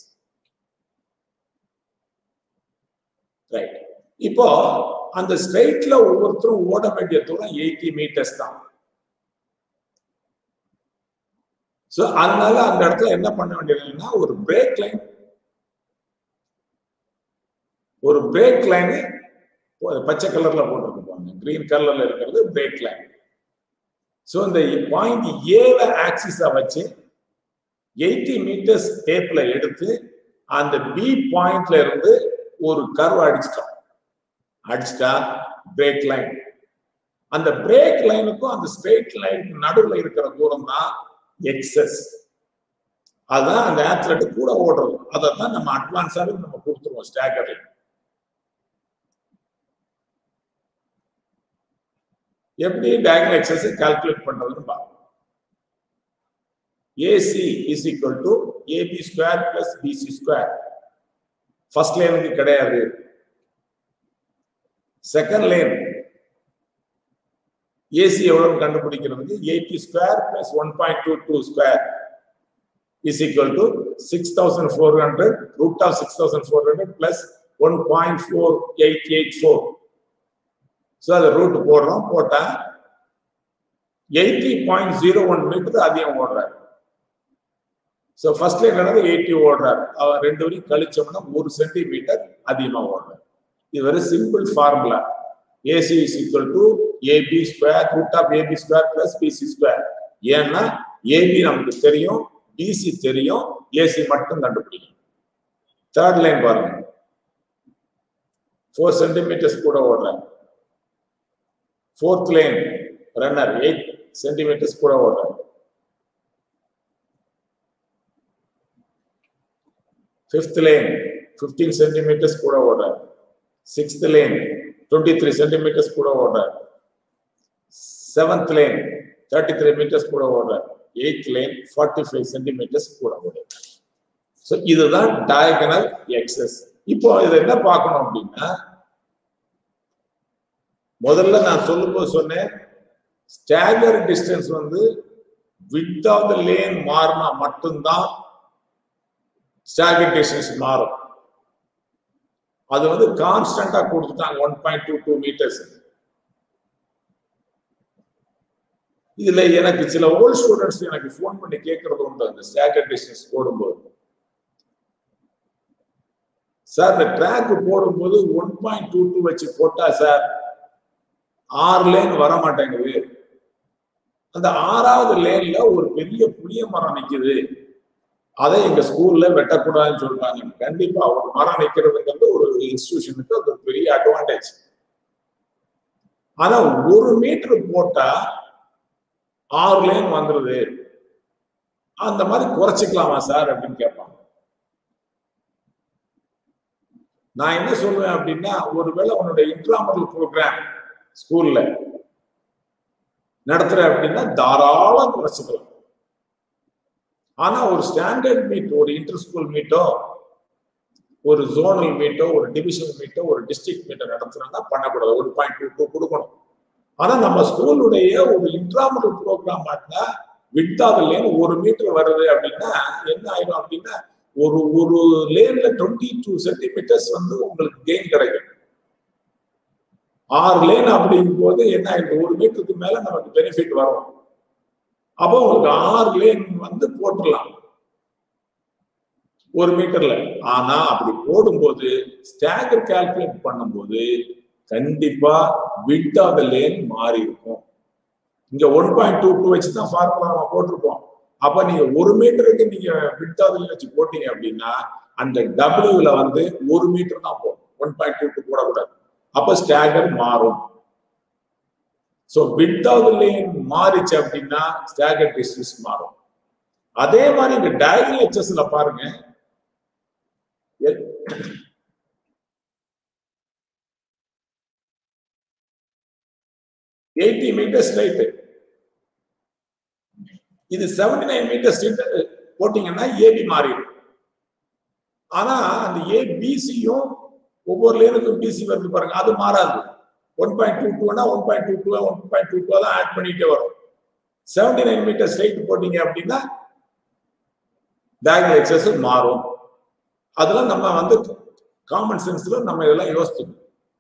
ரைட் இப்போ அந்த ஸ்ட்ரைட்ல ஒவ்வொருத்தரும் ஓட வேண்டிய தூரம் எயிட்டி மீட்டர்ஸ் தான் ஸோ அதனால அந்த இடத்துல என்ன பண்ண வேண்டியதுன்னா ஒரு பிரேக் லைன் ஒரு பிரேக் லைனு பச்சை கலர்ல போட்டிருப்பாங்க கிரீன் கலர்ல இருக்கிறது பிரேக் லைன் ஸோ இந்த பாயிண்ட் ஏல ஆக்சிஸா வச்சு எயிட்டி மீட்டர்ஸ் டேப்ல எடுத்து அந்த பி பாயிண்ட்ல இருந்து ஒரு கர்வ் அடிச்சிட்டோம் அடிச்சிட்டா பிரேக் லைன் அந்த பிரேக் லைனுக்கும் அந்த ஸ்ட்ரெயிட் லைனுக்கு நடுவில் இருக்கிற தூரம் தான் எக்ஸஸ் அதுதான் அந்த ஆத்லெட் கூட ஓடுறது அதை தான் நம்ம அட்வான்ஸாவே நம்ம கொடுத்துருவோம் ஸ்டாகர்ல எப்படி டயகனல் எக்ஸஸ் கால்குலேட் பண்றதுன்னு பார்ப்போம் AC is equal to AB square plus BC square first லைனுக்கு கிடையாது செகண்ட் லைன் ஏசி எவ்வளவு கண்டுபிடிக்கிறதுக்கு eighty square plus one point two two square is equal to six thousand four hundred root of six thousand four hundred plus one point four eight eight four so அதை root போடுறோம் போட்டா eighty point zero one metre அதிகம் ஓடுறாரு so first line நடந்து eighty ஓடுறாரு அவன் ரெண்டு வரையும் கழிச்சோம்னா ஒரு சென்டிமீட்டர் அதிகமாக ஓடுறாரு இது very simple formula AC is equal to AB square root of AB square plus BC square ஏன்னா ஏபி நமக்கு தெரியும் பிசி தெரியும் ஏசி மட்டும் கண்டுபிடிக்கும் தேர்ட் லைன் பாருங்க ஃபோர் சென்டிமீட்டர்ஸ் கூட ஓடுறாங்க fourth line runner eight centimetres கூட ஓடுறாங்க ஃபிஃப்த் லைன் ஃபிஃப்டீன் சென்டிமீட்டர்ஸ் கூட ஓடுறாரு sixth line twenty three centimetres கூட ஓடுறாரு seventh line thirty three metres கூட ஓடுறாரு eighth line forty five centimetres கூட ஓடுறாரு ஸோ இதுதான் டயகனல் எக்ஸஸ் இப்போ இதை என்ன பார்க்கணும் அப்படின்னா முதல்ல நான் சொல்லும்போது சொன்னேன் ஸ்டாகர் டிஸ்டன்ஸ் வந்து வித் ஆஃப் த லேன் மாறினா மட்டும்தான் ஸ்டாகர் டிஸ்டன்ஸ் மாறும் அது வந்து கான்ஸ்டன்டா கொடுத்துட்டாங்க one point two two metres இதுல எனக்கு சில ஓல்ட் ஸ்டூடெண்ட்ஸ் எனக்கு ஃபோன் பண்ணி கேட்கறது உண்டு அந்த ஸ்டாகர் டிஸ்டன்ஸ் போடும்போது சார் இந்த ட்ராக் போடும்போது ஒன் பாயிண்ட் டூ டூ வச்சு போட்டா சார் ஆறு லேன் வர மாட்டேங்குது அந்த ஆறாவது லேன்ல ஒரு பெரிய புளிய மரம் நிக்குது அதை எங்க ஸ்கூல்ல வெட்டக்கூடாதுன்னு சொல்றாங்க கண்டிப்பா ஒரு மரம் நிக்கிறதுங்கிறது ஒரு இன்ஸ்டிடியூஷனுக்கு அது ஒரு பெரிய அட்வான்டேஜ் ஆனா ஒரு மீட்டர் போட்டா ஆறு லேன் வந்துருது அந்த மாதிரி குறைச்சிக்கலாமா சார் அப்படின்னு கேட்பாங்க நான் என்ன சொல்லுவேன் அப்படின்னா ஒருவேளை உன்னோட இன்ட்ராமரல் ப்ரோக்ராம் ஸ்கூல்ல நடத்துற அப்படின்னா தாராளம் குறைச்சிக்கலாம் ஆனா ஒரு ஸ்டாண்டர்ட் மீட் ஒரு இன்டர் ஸ்கூல் மீட்டோ ஒரு ஜோனல் மீட்டோ ஒரு டிவிஷன் மீட்டோ ஒரு டிஸ்ட்ரிக்ட் மீட்டோ நடத்துறாங்கன்னா பண்ணக்கூடாது ஒரு பாயிண்ட் டூ டூ கொடுக்கணும் ஆனா நம்ம ஸ்கூலுடைய ஒரு இன்ட்ராமரல் ப்ரோக்ராம் ஆட்டினா விட்டாதுலேன்னு ஒரு மீட்டர் வருது அப்படின்னா என்ன ஆயிடும் அப்படின்னா ஒரு ஒரு லேன்ல டுவெண்ட்டி டூ சென்டிமீட்டர்ஸ் வந்து உங்களுக்கு கெயின் கிடைக்கும் ஆறு லேன் அப்படிங்கும் போது என்ன ஆயிடும் ஒரு மீட்டருக்கு மேல நமக்கு பெனிஃபிட் வரும் அப்போ உங்களுக்கு ஆறு லேன் வந்து போட்டுடலாம் ஒரு மீட்டர்ல ஆனா அப்படி போடும்போது ஸ்டாகர் கால்குலேட் பண்ணும்போது கண்டிப்பா விட் ஆஃப் த லேன் மாறி இருக்கும் இங்க ஒன் பாயிண்ட் டூ டூ வச்சு தான் ஃபார்முலா நம்ம போட்டிருப்போம் அப்ப நீங்க ஒரு மீட்டருக்கு நீங்க விட் ஆஃப் த வச்சு போட்டீங்க அப்படின்னா அந்த டபிள்யூல வந்து ஒரு மீட்டர் தான் போகும் ஒன் பாயிண்ட் டூ டூ போடக்கூடாது அப்ப ஸ்டாகர் மாறும் ஸோ வித் ஆஃப் லேன் மாறிச்சு அப்படின்னா ஸ்டாகர் டிஸ்டன்ஸ் மாறும் அதே மாதிரி இங்க டயகனல் எச்சஸ்ல பாருங்க எயிட்டி மீட்டர் ஸ்ட்ரைட் இது செவன்டி நைன் மீட்டர் ஸ்ட்ரைட் போட்டீங்கன்னா ஏபி மாறிடும் ஆனா அந்த ஏபிசியும் ஒவ்வொரு லேனுக்கும் பிசி வருது பாருங்க அது மாறாது ஒன் பாயிண்ட் டூ டூனா one point two two one point two two தான் ஆட் பண்ணிட்டே வரும் செவன்டி நைன் மீட்டர் ஸ்ட்ரைட் போட்டீங்க அப்படின்னா டயகனல் எக்ஸஸ் மாறும் அதெல்லாம் நம்ம வந்து காமன் சென்ஸ்ல நம்ம இதெல்லாம் யோசிக்கணும்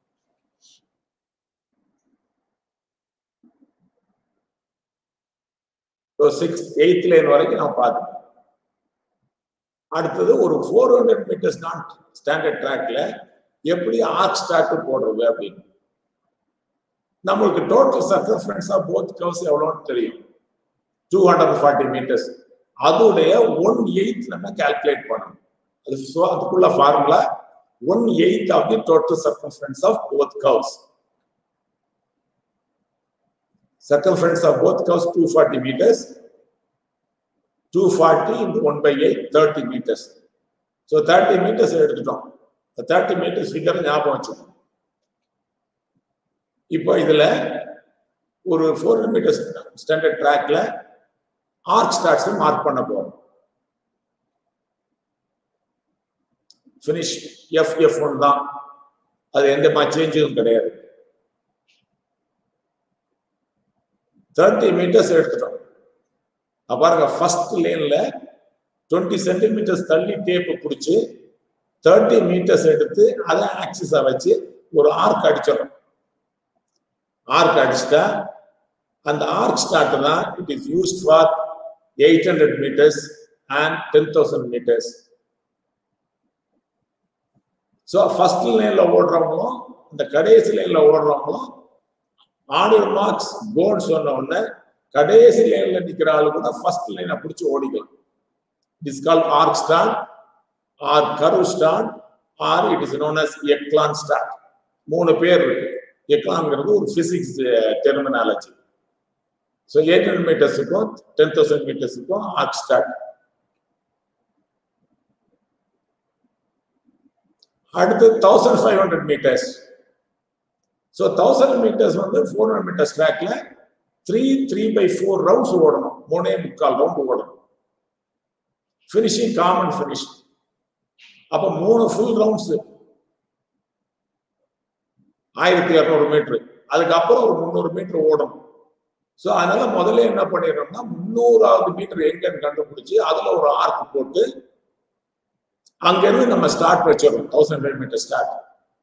சிக்ஸ் எயித் லைன் வரைக்கும் நான் பார்த்துட்டேன் அடுத்தது ஒரு four hundred metres non standard ட்ராக்ல எப்படி ஆர்க் ஸ்டாக் போடுறது அப்படின்னு நம்மளுக்கு total circumference of both curves எவ்வளோன்னு தெரியும் டூ ஹண்ட்ரட் ஃபார்ட்டி மீட்டர்ஸ் அதோடைய ஒன் எயித் நம்ம கால்குலேட் பண்ணணும் அது ஸோ அதுக்குள்ள formula one eighth of the total circumference of both curves circumference of both curves 240 meters 240 into 1 by 8 30 meters so 30 meters எடுத்துட்டோம் 30 meters figure ஞாபகம் வச்சுக்கணும் இப்போ இதுல ஒரு ஃபோர் ஹண்ட்ரட் மீட்டர்ஸ் ஸ்டாண்டர்ட் ட்ராக்ல ஆர்க் ஸ்டார்ட்ஸ் மார்க் பண்ண போறோம் ஃபினிஷ் எஃப் எஃப் ஒன் தான் அது எந்த மாதிரி சேஞ்சும் கிடையாது தேர்ட்டி மீட்டர்ஸ் எடுத்துட்டோம் பாருங்க ஃபர்ஸ்ட் லேன்ல டுவெண்ட்டி சென்டிமீட்டர்ஸ் தள்ளி டேப்பு பிடிச்சி தேர்ட்டி மீட்டர்ஸ் எடுத்து அதை ஆக்சிஸா வச்சு ஒரு ஆர்க் அடிச்சிடணும் ஆர்க் அடிச்சுட்டா அந்த ஆர்க் ஸ்டார்ட் தான் it is used for eight hundred metres and ten thousand metres so first லைன்ல ஓடுறவங்களும் இந்த கடைசி லைன்ல ஓடுறவங்களும் ஆர்டர் மார்க்ஸ் கோன்னு சொன்ன உடனே கடைசி லைன்ல நிக்கிற ஆளு கூட ஃபர்ஸ்ட் லைனை பிடிச்சி ஓடிக்கலாம் it is call arc start or curve start or it is known as echelon start மூணு பேர் இருக்கு எக்லான்ங்கிறது ஒரு physics terminology so eight hundred மீட்டர்ஸுக்கும் டென் தௌசண்ட் மீட்டர்ஸுக்கும் ஆர்க் ஸ்டார்ட் அடுத்து thousand five hundred metres so thousand metres வந்து four hundred metres ட்ராக்ல three three by four rounds ஓடணும் மூணே முக்கால் ரவுண்ட் ஓடணும் ஃபினிஷிங் காமன் ஃபினிஷ் அப்போ மூணு ஃபுல் ரவுண்ட்ஸ் ஆயிரத்தி இரநூறு மீட்ரு அதுக்கப்புறம் ஒரு முந்நூறு மீட்டர் ஓடணும் ஸோ அதனால முதல்ல என்ன பண்ணிடுறோம்னா முந்நூறாவது மீட்டர் எங்கன்னு கண்டுபிடிச்சு அதுல ஒரு ஆர்க் போட்டு அங்கிருந்து நம்ம ஸ்டார்ட் வச்சிடறோம் தௌசண்ட் ஃபைவ் மீட்டர் ஸ்டார்ட்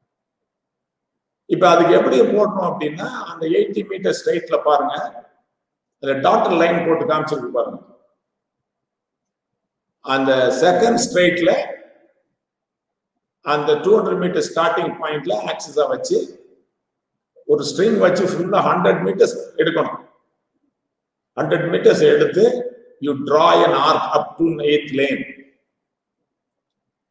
இப்ப அதுக்கு எப்படி போடணும் அப்படின்னா அந்த எயிட்டி மீட்டர் ஸ்ட்ரைட்ல பாருங்க அந்த டாட்டர் லைன் போட்டு காமிச்சிருக்கு பாருங்க அந்த செகண்ட் ஸ்ட்ரைட்ல அந்த டூ ஹண்ட்ரட் மீட்டர் ஸ்டார்டிங் பாயிண்ட்ல ஆக்சிஸா வச்சு ஒரு ஸ்ட்ரிங் வச்சு ஃபுல்லா ஹண்ட்ரட் மீட்டர்ஸ் எடுக்கணும் ஹண்ட்ரட் மீட்டர்ஸ் எடுத்து you draw an arc up to eighth lane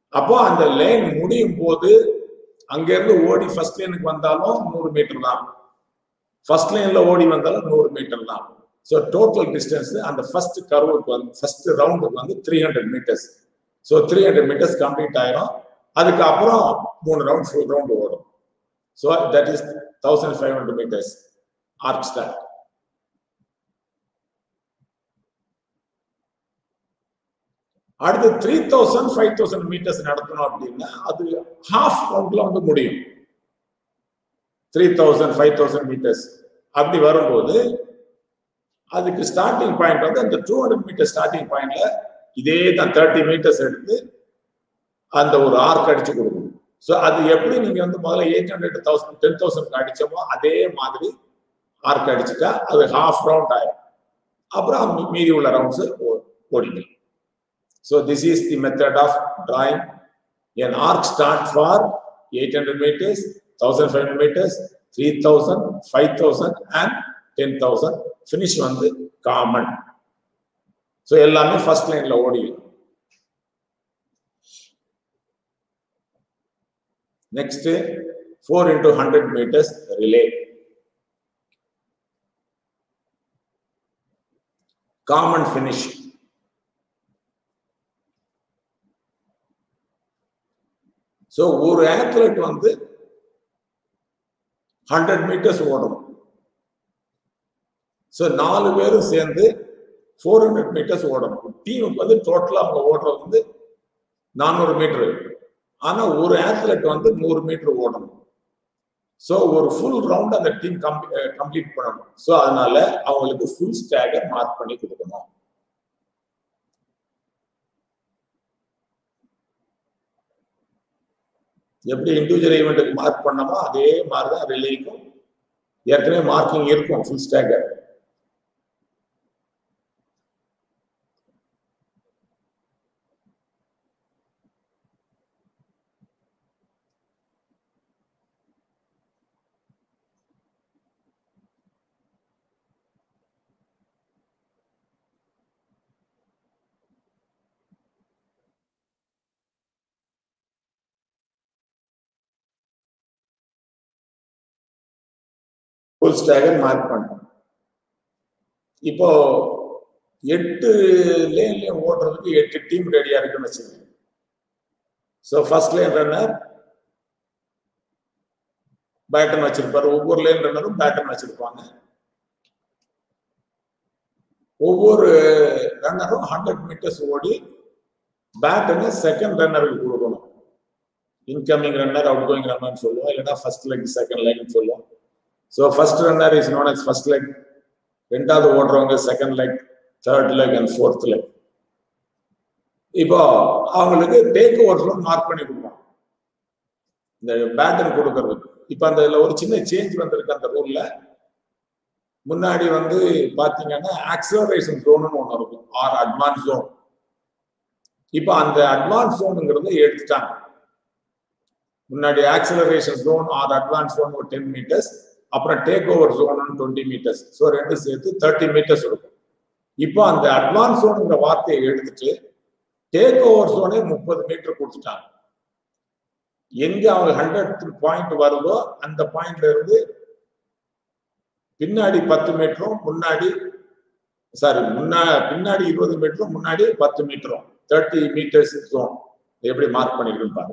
அப்போ அந்த லேன் முடியும் போது அங்கிருந்து ஓடி ஃபர்ஸ்ட் லேனுக்கு வந்தாலும் நூறு மீட்டர் தான் ஃபர்ஸ்ட் லைன்ல ஓடி வந்தாலும் நூறு மீட்டர் தான் ஸோ டோட்டல் டிஸ்டன்ஸ் அந்த ஃபர்ஸ்ட் கர்வுக்கு வந்து ஃபர்ஸ்ட் ரவுண்டுக்கு வந்து three hundred metres so three hundred metres complete ஆயிரும் அதுக்கப்புறம் மூணு ரவுண்ட் ஃபுல் ரவுண்ட் ஓடும் so that is thousand five hundred metres arc start அடுத்து three thousand five thousand metres நடத்தணும் அப்படின்னா அது ஹாஃப் ரவுண்ட்ல வந்து முடியும் three thousand five thousand metres அப்படி வரும்போது அதுக்கு ஸ்டார்டிங் பாயிண்ட் வந்து அந்த டூ ஹண்ட்ரட் மீட்டர் ஸ்டார்டிங் பாயிண்ட்ல இதே தான் தேர்ட்டி மீட்டர்ஸ் எடுத்து அந்த ஒரு ஆர்க் அடிச்சு கொடுக்கணும் ஸோ அது எப்படி நீங்க வந்து முதல்ல eight hundred thousand ten thousand அடிச்சோமோ அதே மாதிரி ஆர்க் அடிச்சுட்டா அது ஹாஃப் ரவுண்ட் ஆயிடும் அப்புறம் மீதி உள்ள ரவுண்ட்ஸ் ஓடிங்க so this is the method of drawing an arc start for eight hundred metres thousand five hundred metres three thousand five thousand and ten thousand finish வந்து காமன் ஸோ எல்லாமே first லைன்ல ஓடிடும் next four into hundred metres relay common finish so ஒரு athlete வந்து hundred metres ஓடணும் so நாலு பேரும் சேர்ந்து ஃபோர் ஹண்ட்ரட் மீட்டர்ஸ் ஓடணும் டீமுக்கு வந்து டோட்டலாக அவங்க ஓடுறது வந்து நானூறு மீட்டர் ஆனால் ஒரு ஆத்லெட் வந்து நூறு மீட்டர் ஓடணும் ஸோ ஒரு ஃபுல் ரவுண்ட் அந்த டீம் கம்ப்ளீட் பண்ணணும் ஸோ அதனால அவங்களுக்கு ஃபுல் ஸ்டேகர் மார்க் பண்ணி கொடுக்கணும் எப்படி இண்டிவிஜுவல் ஈவெண்ட்டுக்கு மார்க் பண்ணமோ அதே மாதிரி தான் ரிலேக்கும் ஏற்கனவே மார்க்கிங் இருக்கும் full stagger full stagger mark பண்ணோம் இப்போ எட்டு லேன்லயும் ஓடுறதுக்கு எட்டு டீம் ரெடியா இருக்குன்னு வச்சுக்கோங்க so first lane runner baton வச்சிருப்பாரு ஒவ்வொரு லேன் ரன்னரும் பேட்டன் வச்சிருப்பாங்க ஒவ்வொரு ரன்னரும் ஹண்ட்ரட் மீட்டர்ஸ் ஓடி பேட்டனை செகண்ட் ரன்னருக்கு கொடுக்கணும் incoming runner outgoing runner சொல்லுவோம் இல்லைன்னா ஃபர்ஸ்ட் லெக் செகண்ட் லைன் சொல்லுவோம் so first runner is known as first leg ரெண்டாவது ஓடுறவங்க second leg third leg and fourth leg இப்போ அவங்களுக்கு டேக் ஓவர்ஸ்ல மார்க் பண்ணி கொடுப்போம் இந்த பேட்டன் கொடுக்கறதுக்கு இப்போ அந்த இதுல ஒரு சின்ன சேஞ்ச் வந்திருக்கு அந்த ரூல்ல முன்னாடி வந்து பாத்தீங்கன்னா ஆக்சலரேஷன் ஜோன்னு ஒன்று இருக்கும் ஆர் அட்வான்ஸ் ஜோன் இப்போ அந்த அட்வான்ஸ் ஜோனுங்கிறத எடுத்துட்டாங்க முன்னாடி acceleration zone or advance zone ஒரு டென் மீட்டர்ஸ் அப்புறம் take over zone twenty metres so ரெண்டு சேர்த்து தேர்ட்டி மீட்டர்ஸ் இருக்கும் இப்போ அந்த அட்வான்ஸ் ஜோனுங்கிற வார்த்தையை எடுத்துட்டு டேக் ஓவர் ஜோனே முப்பது மீட்டர் கொடுத்துட்டாங்க எங்க அவங்க ஹண்ட்ரட் பாயிண்ட் வருதோ அந்த பாயிண்ட்ல இருந்து பின்னாடி பத்து மீட்டரும் முன்னாடி சாரி முன்னா பின்னாடி இருபது மீட்டரும் முன்னாடி பத்து மீட்டரும் தேர்ட்டி மீட்டர்ஸ் ஜோன் எப்படி மார்க் பண்ணிருக்குன்னு பாருங்க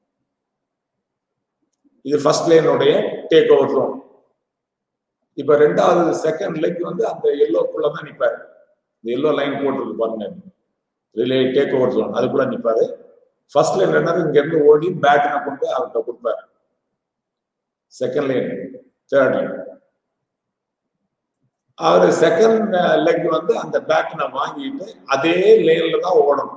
இது ஃபர்ஸ்ட் லைனுடைய டேக் ஓவர் ஜோன் இப்ப ரெண்டாவது செகண்ட் லெக் வந்து அந்த எல்லோக்குள்ள தான் நிப்பாரு இந்த எல்லோ லைன் போட்டிருக்கு பாருங்க ரிலே டேக் ஓவர் ஜோன் அதுக்குள்ள நிப்பாரு ஃபர்ஸ்ட் லைன் ரன்னர் இங்க இருந்து ஓடி பேட்டனை கொண்டு அவர்கிட்ட கொடுப்பாரு செகண்ட் லைன் தேர்ட் லைன் அவர் செகண்ட் லெக் வந்து அந்த பேட்டனை வாங்கிட்டு அதே லைன்ல தான் ஓடணும்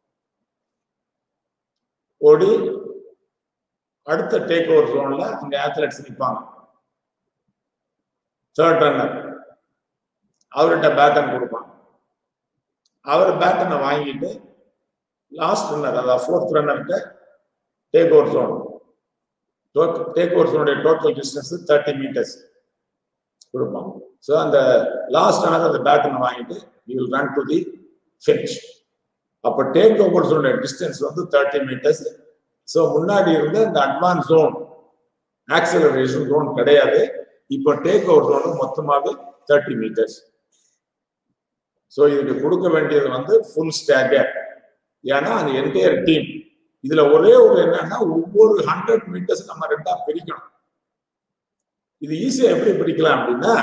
ஓடி அடுத்த டேக் ஓவர் ஜோன்ல அங்க ஆத்லெட்ஸ் நிற்பாங்க தேர்ட் ரன்னர் அவர்கிட்ட பேட்டன் கொடுப்பாங்க அவர் பேட்டனை வாங்கிட்டு லாஸ்ட் ரன்னர் அதாவது ஃபோர்த் ரன்னர்கிட்ட take over zone take over ஜோனுடைய டோட்டல் டிஸ்டன்ஸ் தேர்ட்டி மீட்டர்ஸ் கொடுப்பாங்க ஸோ அந்த லாஸ்ட் ரன்னர் அந்த பேட்டனை வாங்கிட்டு you will run to the finish அப்ப டேக் ஓவர் டிஸ்டன்ஸ் வந்து தேர்ட்டி மீட்டர்ஸ் ஸோ முன்னாடி இருந்த இந்த அட்வான்ஸ் ஜோன் ஆக்சலரேஷன் ஜோன் கிடையாது இப்போ டேக் ஓவர் ஜோன் மொத்தமாகவே தேர்ட்டி மீட்டர்ஸ் ஸோ இதுக்கு கொடுக்க வேண்டியது வந்து ஃபுல் ஸ்டாகர் ஏன்னா அந்த என்டையர் டீம் இதுல ஒரே ஒரு என்னன்னா ஒவ்வொரு ஹண்ட்ரட் மீட்டர்ஸ் நம்ம ரெண்டா பிரிக்கணும் இது ஈஸியா எப்படி பிரிக்கலாம் அப்படின்னா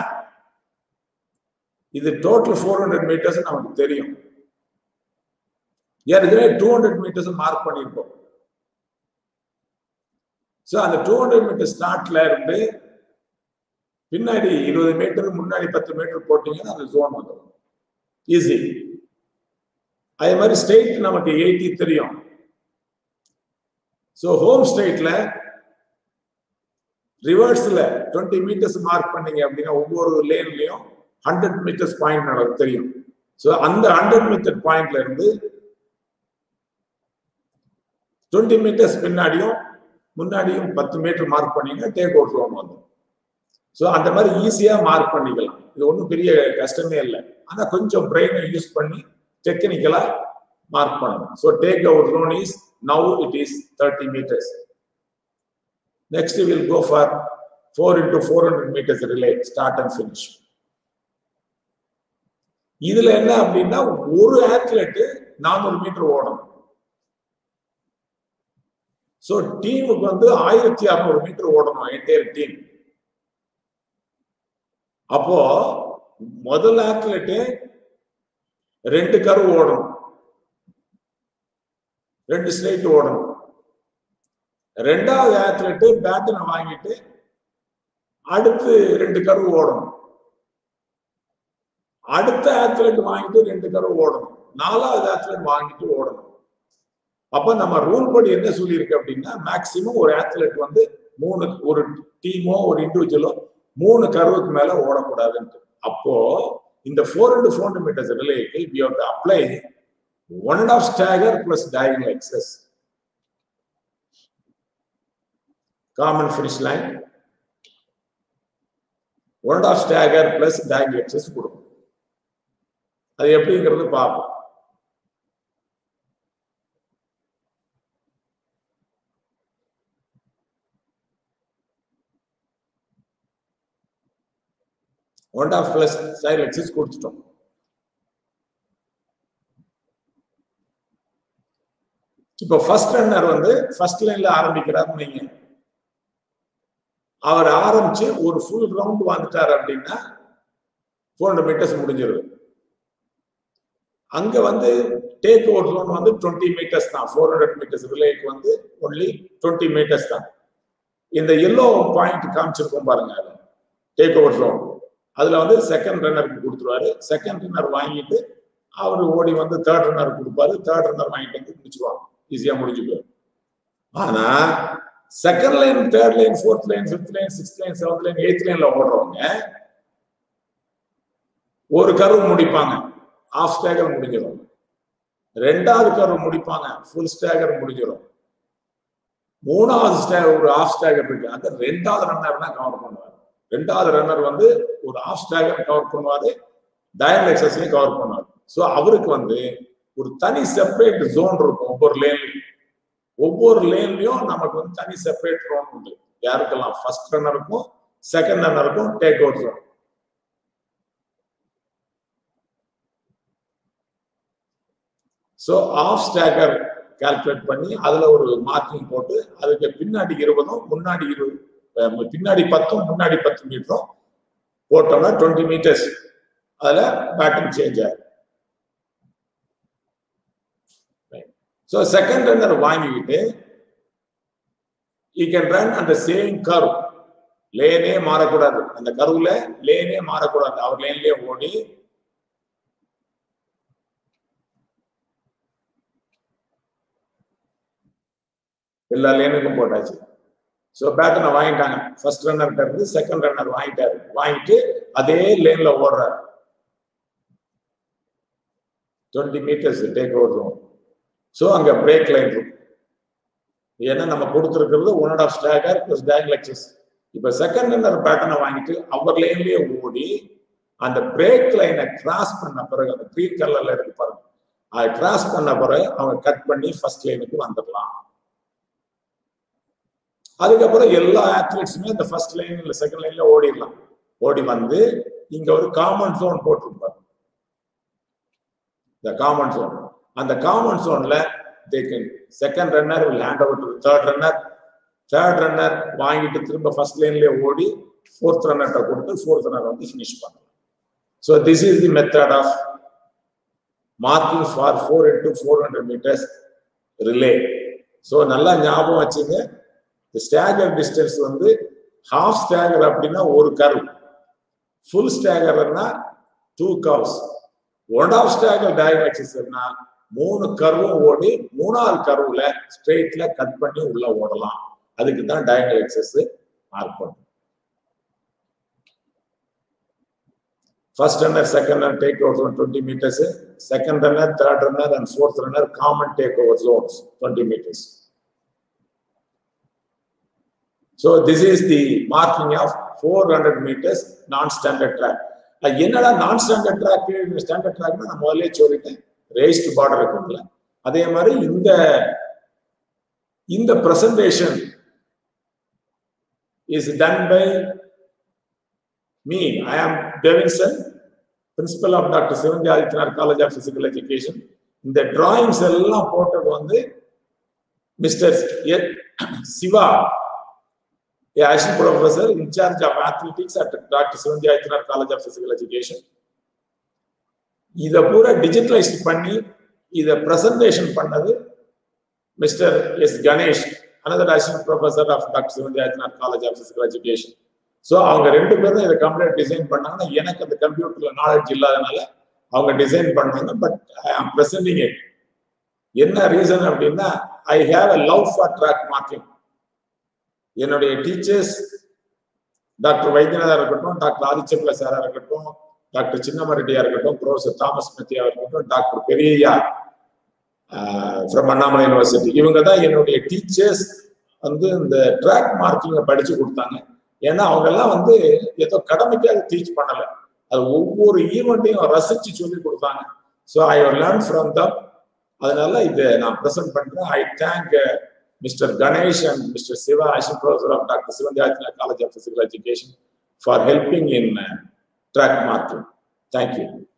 இது டோட்டல் ஃபோர் ஹண்ட்ரட் மீட்டர்ஸ் நமக்கு தெரியும் ஏற்கனவே டூ ஹண்ட்ரட் மீட்டர்ஸ் மார்க் பண்ணியிருப்போம் ஸோ அந்த டூ ஹண்ட்ரட் மீட்டர் ஸ்டார்ட்ல இருந்து பின்னாடி இருபது மீட்டர் முன்னாடி பத்து மீட்டர் போட்டீங்கன்னா அந்த ஜோன் வந்துடும் ஈஸி அதே மாதிரி ஸ்டேட் நமக்கு எயிட்டி தெரியும் ஸோ ஹோம் ஸ்டேட்ல ரிவர்ஸ்ல டுவெண்ட்டி மீட்டர்ஸ் மார்க் பண்ணீங்க அப்படின்னா ஒவ்வொரு லேன்லயும் ஹண்ட்ரட் மீட்டர்ஸ் பாயிண்ட் நமக்கு தெரியும் ஸோ அந்த ஹண்ட்ரட் மீட்டர் பாயிண்ட்ல இருந்து டுவெண்ட்டி மீட்டர்ஸ் பின்னாடியும் முன்னாடியும் பத்து மீட்டர் மார்க் பண்ணீங்கன்னா டேக் அவுட் ஜோன் வந்துடும் ஸோ அந்த மாதிரி ஈஸியா மார்க் பண்ணிக்கலாம் இது ஒன்றும் பெரிய கஷ்டமே இல்லை ஆனா கொஞ்சம் பிரெயினை யூஸ் பண்ணி டெக்னிக்கலா மார்க் பண்ணணும் so take out zone is now it is thirty metres next will go for four into four hundred metres relay start and finish இதுல என்ன அப்படின்னா ஒரு ஆத்லெட்டு நானூறு மீட்டர் ஓடணும் ஸோ டீமுக்கு வந்து ஆயிரத்தி அறுநூறு மீட்டர் ஓடணும் என்டையர் டீம் அப்போ முதல் ஆத்லெட்டு ரெண்டு கரு ஓடணும் ரெண்டு ஸ்ட்ரைட் ஓடணும் ரெண்டாவது ஆத்லெட்டு பேட்டனை வாங்கிட்டு அடுத்து ரெண்டு கரு ஓடணும் அடுத்த ஆத்லெட் வாங்கிட்டு ரெண்டு கரு ஓடணும் நாலாவது ஆத்லெட் வாங்கிட்டு ஓடணும் அப்ப நம்ம ரூல் படி என்ன சொல்லியிருக்கு அப்படின்னா மேக்சிமம் ஒரு ஆத்லெட் வந்து மூணு ஒரு டீமோ ஒரு இண்டிவிஜுவலோ மூணு கருவுக்கு மேல ஓடக்கூடாதுன்ட்டு அப்போ இந்த four into four hundred metres ரிலேக்கு we have to apply one and half stagger plus diagonal axis common finish line one and half stagger plus diagonal axis கொடுக்கும் அது எப்படிங்கிறது பார்ப்போம் one half plus style axis கொடுத்துட்டோம் இப்போ first runner வந்து first லைன்ல ஆரம்பிக்கிறார் நீங்க அவர் ஆரம்பிச்சு ஒரு ஃபுல் ரவுண்ட் வந்துட்டார் அப்படின்னா ஃபோர் ஹண்ட்ரட் மீட்டர்ஸ் முடிஞ்சிருது அங்க வந்து டேக் ஓவர் ஜோன் வந்து டுவெண்ட்டி மீட்டர்ஸ் தான் ஃபோர் ஹண்ட்ரட் மீட்டர்ஸ் ரிலேக்கு வந்து ஒன்லி டுவெண்ட்டி மீட்டர்ஸ் தான் இந்த எல்லோ பாயிண்ட் காமிச்சிருக்கோம் பாருங்க அது டேக் ஓவர் ஜோன் அதுல வந்து செகண்ட் ரன்னருக்கு கொடுத்துருவாரு செகண்ட் ரன்னர் வாங்கிட்டு அவர் ஓடி வந்து தேர்ட் ரன்னர் கொடுப்பாரு தேர்ட் ரன்னர் வாங்கிட்டு வந்து முடிச்சுருவாங்க ஈஸியா முடிஞ்சு போயிடும் ஆனா second line third line fourth line fifth line sixth line seventh line eighth லைன்ல ஓடுறவங்க ஒரு கருவு முடிப்பாங்க ஆஃப் ஸ்டேகர் முடிஞ்சிடும் ரெண்டாவது கருவு முடிப்பாங்க ஃபுல் ஸ்டேகர் முடிஞ்சிடும் மூணாவது ஸ்டேகர் ஒரு ஆஃப் ஸ்டேகர் இருக்கு அந்த ரெண்டாவது ரன்னர் தான் கவர் பண்ணுவார் ரெண்டாவது ரன்னர் வந்து ஒரு ஆஃப் ஸ்டாகர் கவர் பண்ணுவாரு டயல் எக்ஸஸையும் கவர் பண்ணுவார் ஸோ அவருக்கு வந்து ஒரு தனி செப்பரேட் ஜோன் இருக்கும் ஒவ்வொரு லேன்லையும் ஒவ்வொரு லேன்லயும் நமக்கு வந்து தனி செப்பரேட் ஜோன் உண்டு யாருக்கெல்லாம் ஃபர்ஸ்ட் ரன்னருக்கும் செகண்ட் ரன்னருக்கும் take out zone so half stagger calculate பண்ணி அதுல ஒரு மார்க்கிங் போட்டு அதுக்கு பின்னாடி இருபதும் முன்னாடி இருபது பின்னாடி பத்தும் முன்னாடி பத்து மீட்டரும் போட்டோம்னா டுவெண்ட்டி மீட்டர்ஸ் அதுல பேட்டிங் சேஞ்ச் ஆகும் ஸோ செகண்ட் ரன்னர் வாங்கிக்கிட்டு யூ கேன் ரன் அந்த சேம் கர்வ் லேனே மாறக்கூடாது அந்த கருவுல லேனே மாறக்கூடாது அவர் லேன்லயே ஓடி எல்லா லேனுக்கும் போட்டாச்சு ஸோ பேட்டனை வாங்கிட்டாங்க ஃபர்ஸ்ட் ரன்னர் இருந்து செகண்ட் ரன்னர் வாங்கிட்டாரு வாங்கிட்டு அதே லேன்ல ஓடுறாரு டுவெண்ட்டி மீட்டர்ஸ் டேக் ஓடுறோம் ஸோ அங்க பிரேக் லைன் இருக்கும் ஏன்னா நம்ம கொடுத்துருக்கிறது one and half stagger plus டேங்லெக்சஸ் இப்போ செகண்ட் ரன்னர் பேட்டனை வாங்கிட்டு அவர் லேன்லயே ஓடி அந்த பிரேக் லைனை கிராஸ் பண்ண பிறகு அந்த க்ரீன் கலர்ல இருக்கு பாருங்க அதை கிராஸ் பண்ண பிறகு அவங்க கட் பண்ணி ஃபர்ஸ்ட் லைனுக்கு வந்துடலாம் அதுக்கப்புறம் எல்லா ஆத்லெட்ஸுமே இந்த ஃபர்ஸ்ட் லைன் இல்லை செகண்ட் லைன்ல ஓடிடலாம் ஓடி வந்து இங்க ஒரு காமன் ஜோன் போட்டிருப்பார் இந்த காமன் ஜோன் அந்த காமன் ஜோன்ல they can second runner will hand over to third runner third runner வாங்கிட்டு திரும்ப ஃபர்ஸ்ட் லைன்லயே ஓடி ஃபோர்த் ரன்னர்கிட்ட கொடுத்து ஃபோர்த் ரன்னர் வந்து ஃபினிஷ் பண்ணலாம் so this is the method of marking for four into four hundred metres relay so நல்லா ஞாபகம் வச்சுங்க இந்த ஸ்டேகர் டிஸ்டன்ஸ் வந்து ஹாஃப் ஸ்டேகர் அப்படின்னா ஒரு கர்வ் ஃபுல் ஸ்டேகர்னா two curves one half stagger டயக்னக்சிஸ்னா மூணு கர்வும் ஓடி மூணாவது கர்வ்ல ஸ்ட்ரெயிட்ல கட் பண்ணி உள்ள ஓடலாம் அதுக்கு தான் டயங்கல் எக்ஸஸ் மார்க் பண்ணும் first runner second runner take over one twenty metres second runner third runner and fourth runner common take over zones twenty metres so this is the marking of four hundred metres non standard track என்னடா non standard track standard ட்ராக்னா நான் முதல்ல சொல்லிட்டேன் rest border இருக்குங்களா அதே மாதிரி இந்த இந்த presentation is done by me I am Devinson principal of doctor Sivanthi Adityanath college of physical education இந்த டிராயிங்ஸ் எல்லாம் போட்டது வந்து mister Siva a assistant professor in charge of athletics at Dr. Sivanji Aithanar College of Physical Education. இதை பூரா digitalise பண்ணி இதை presentation பண்ணது mister S Ganesh another assistant professor of doctor Sivanthi Adityanath college of physical education so அவங்க ரெண்டு பேரும் இதை கம்ப்ளீட் டிசைன் பண்ணாங்கன்னா எனக்கு அந்த கம்ப்யூட்டர்ல நாலேஜ் இல்லாதனால அவங்க டிசைன் பண்ணாங்க பட் ஐ ஆம் பிரசன்டிங் இட் என்ன ரீசன் அப்படின்னா I have a love for track marking என்னுடைய டீச்சர்ஸ் டாக்டர் வைத்தியநாதா இருக்கட்டும் டாக்டர் ஆதிச்சப்பிள்ள சாரா இருக்கட்டும் டாக்டர் சின்னமரெட்டியா இருக்கட்டும் ப்ரொஃபசர் தாமஸ் மெத்தியா இருக்கட்டும் doctor Periyaiya from Annamalai university இவங்க தான் என்னுடைய டீச்சர்ஸ் வந்து இந்த ட்ராக் மார்க்கிங்கை படிச்சு கொடுத்தாங்க ஏன்னா அவங்க எல்லாம் வந்து ஏதோ கடமைக்காக டீச் பண்ணல அது ஒவ்வொரு ஈவெண்ட்டையும் ரசிச்சு சொல்லி கொடுத்தாங்க so I learn from them அதனால இதை நான் ப்ரெசென்ட் பண்றேன் I thank Mr. Ganesh and Mr. Siva, Assistant Professor of Dr. Sivandhyatana College of Physical Education, for helping in uh, track marking. Thank you.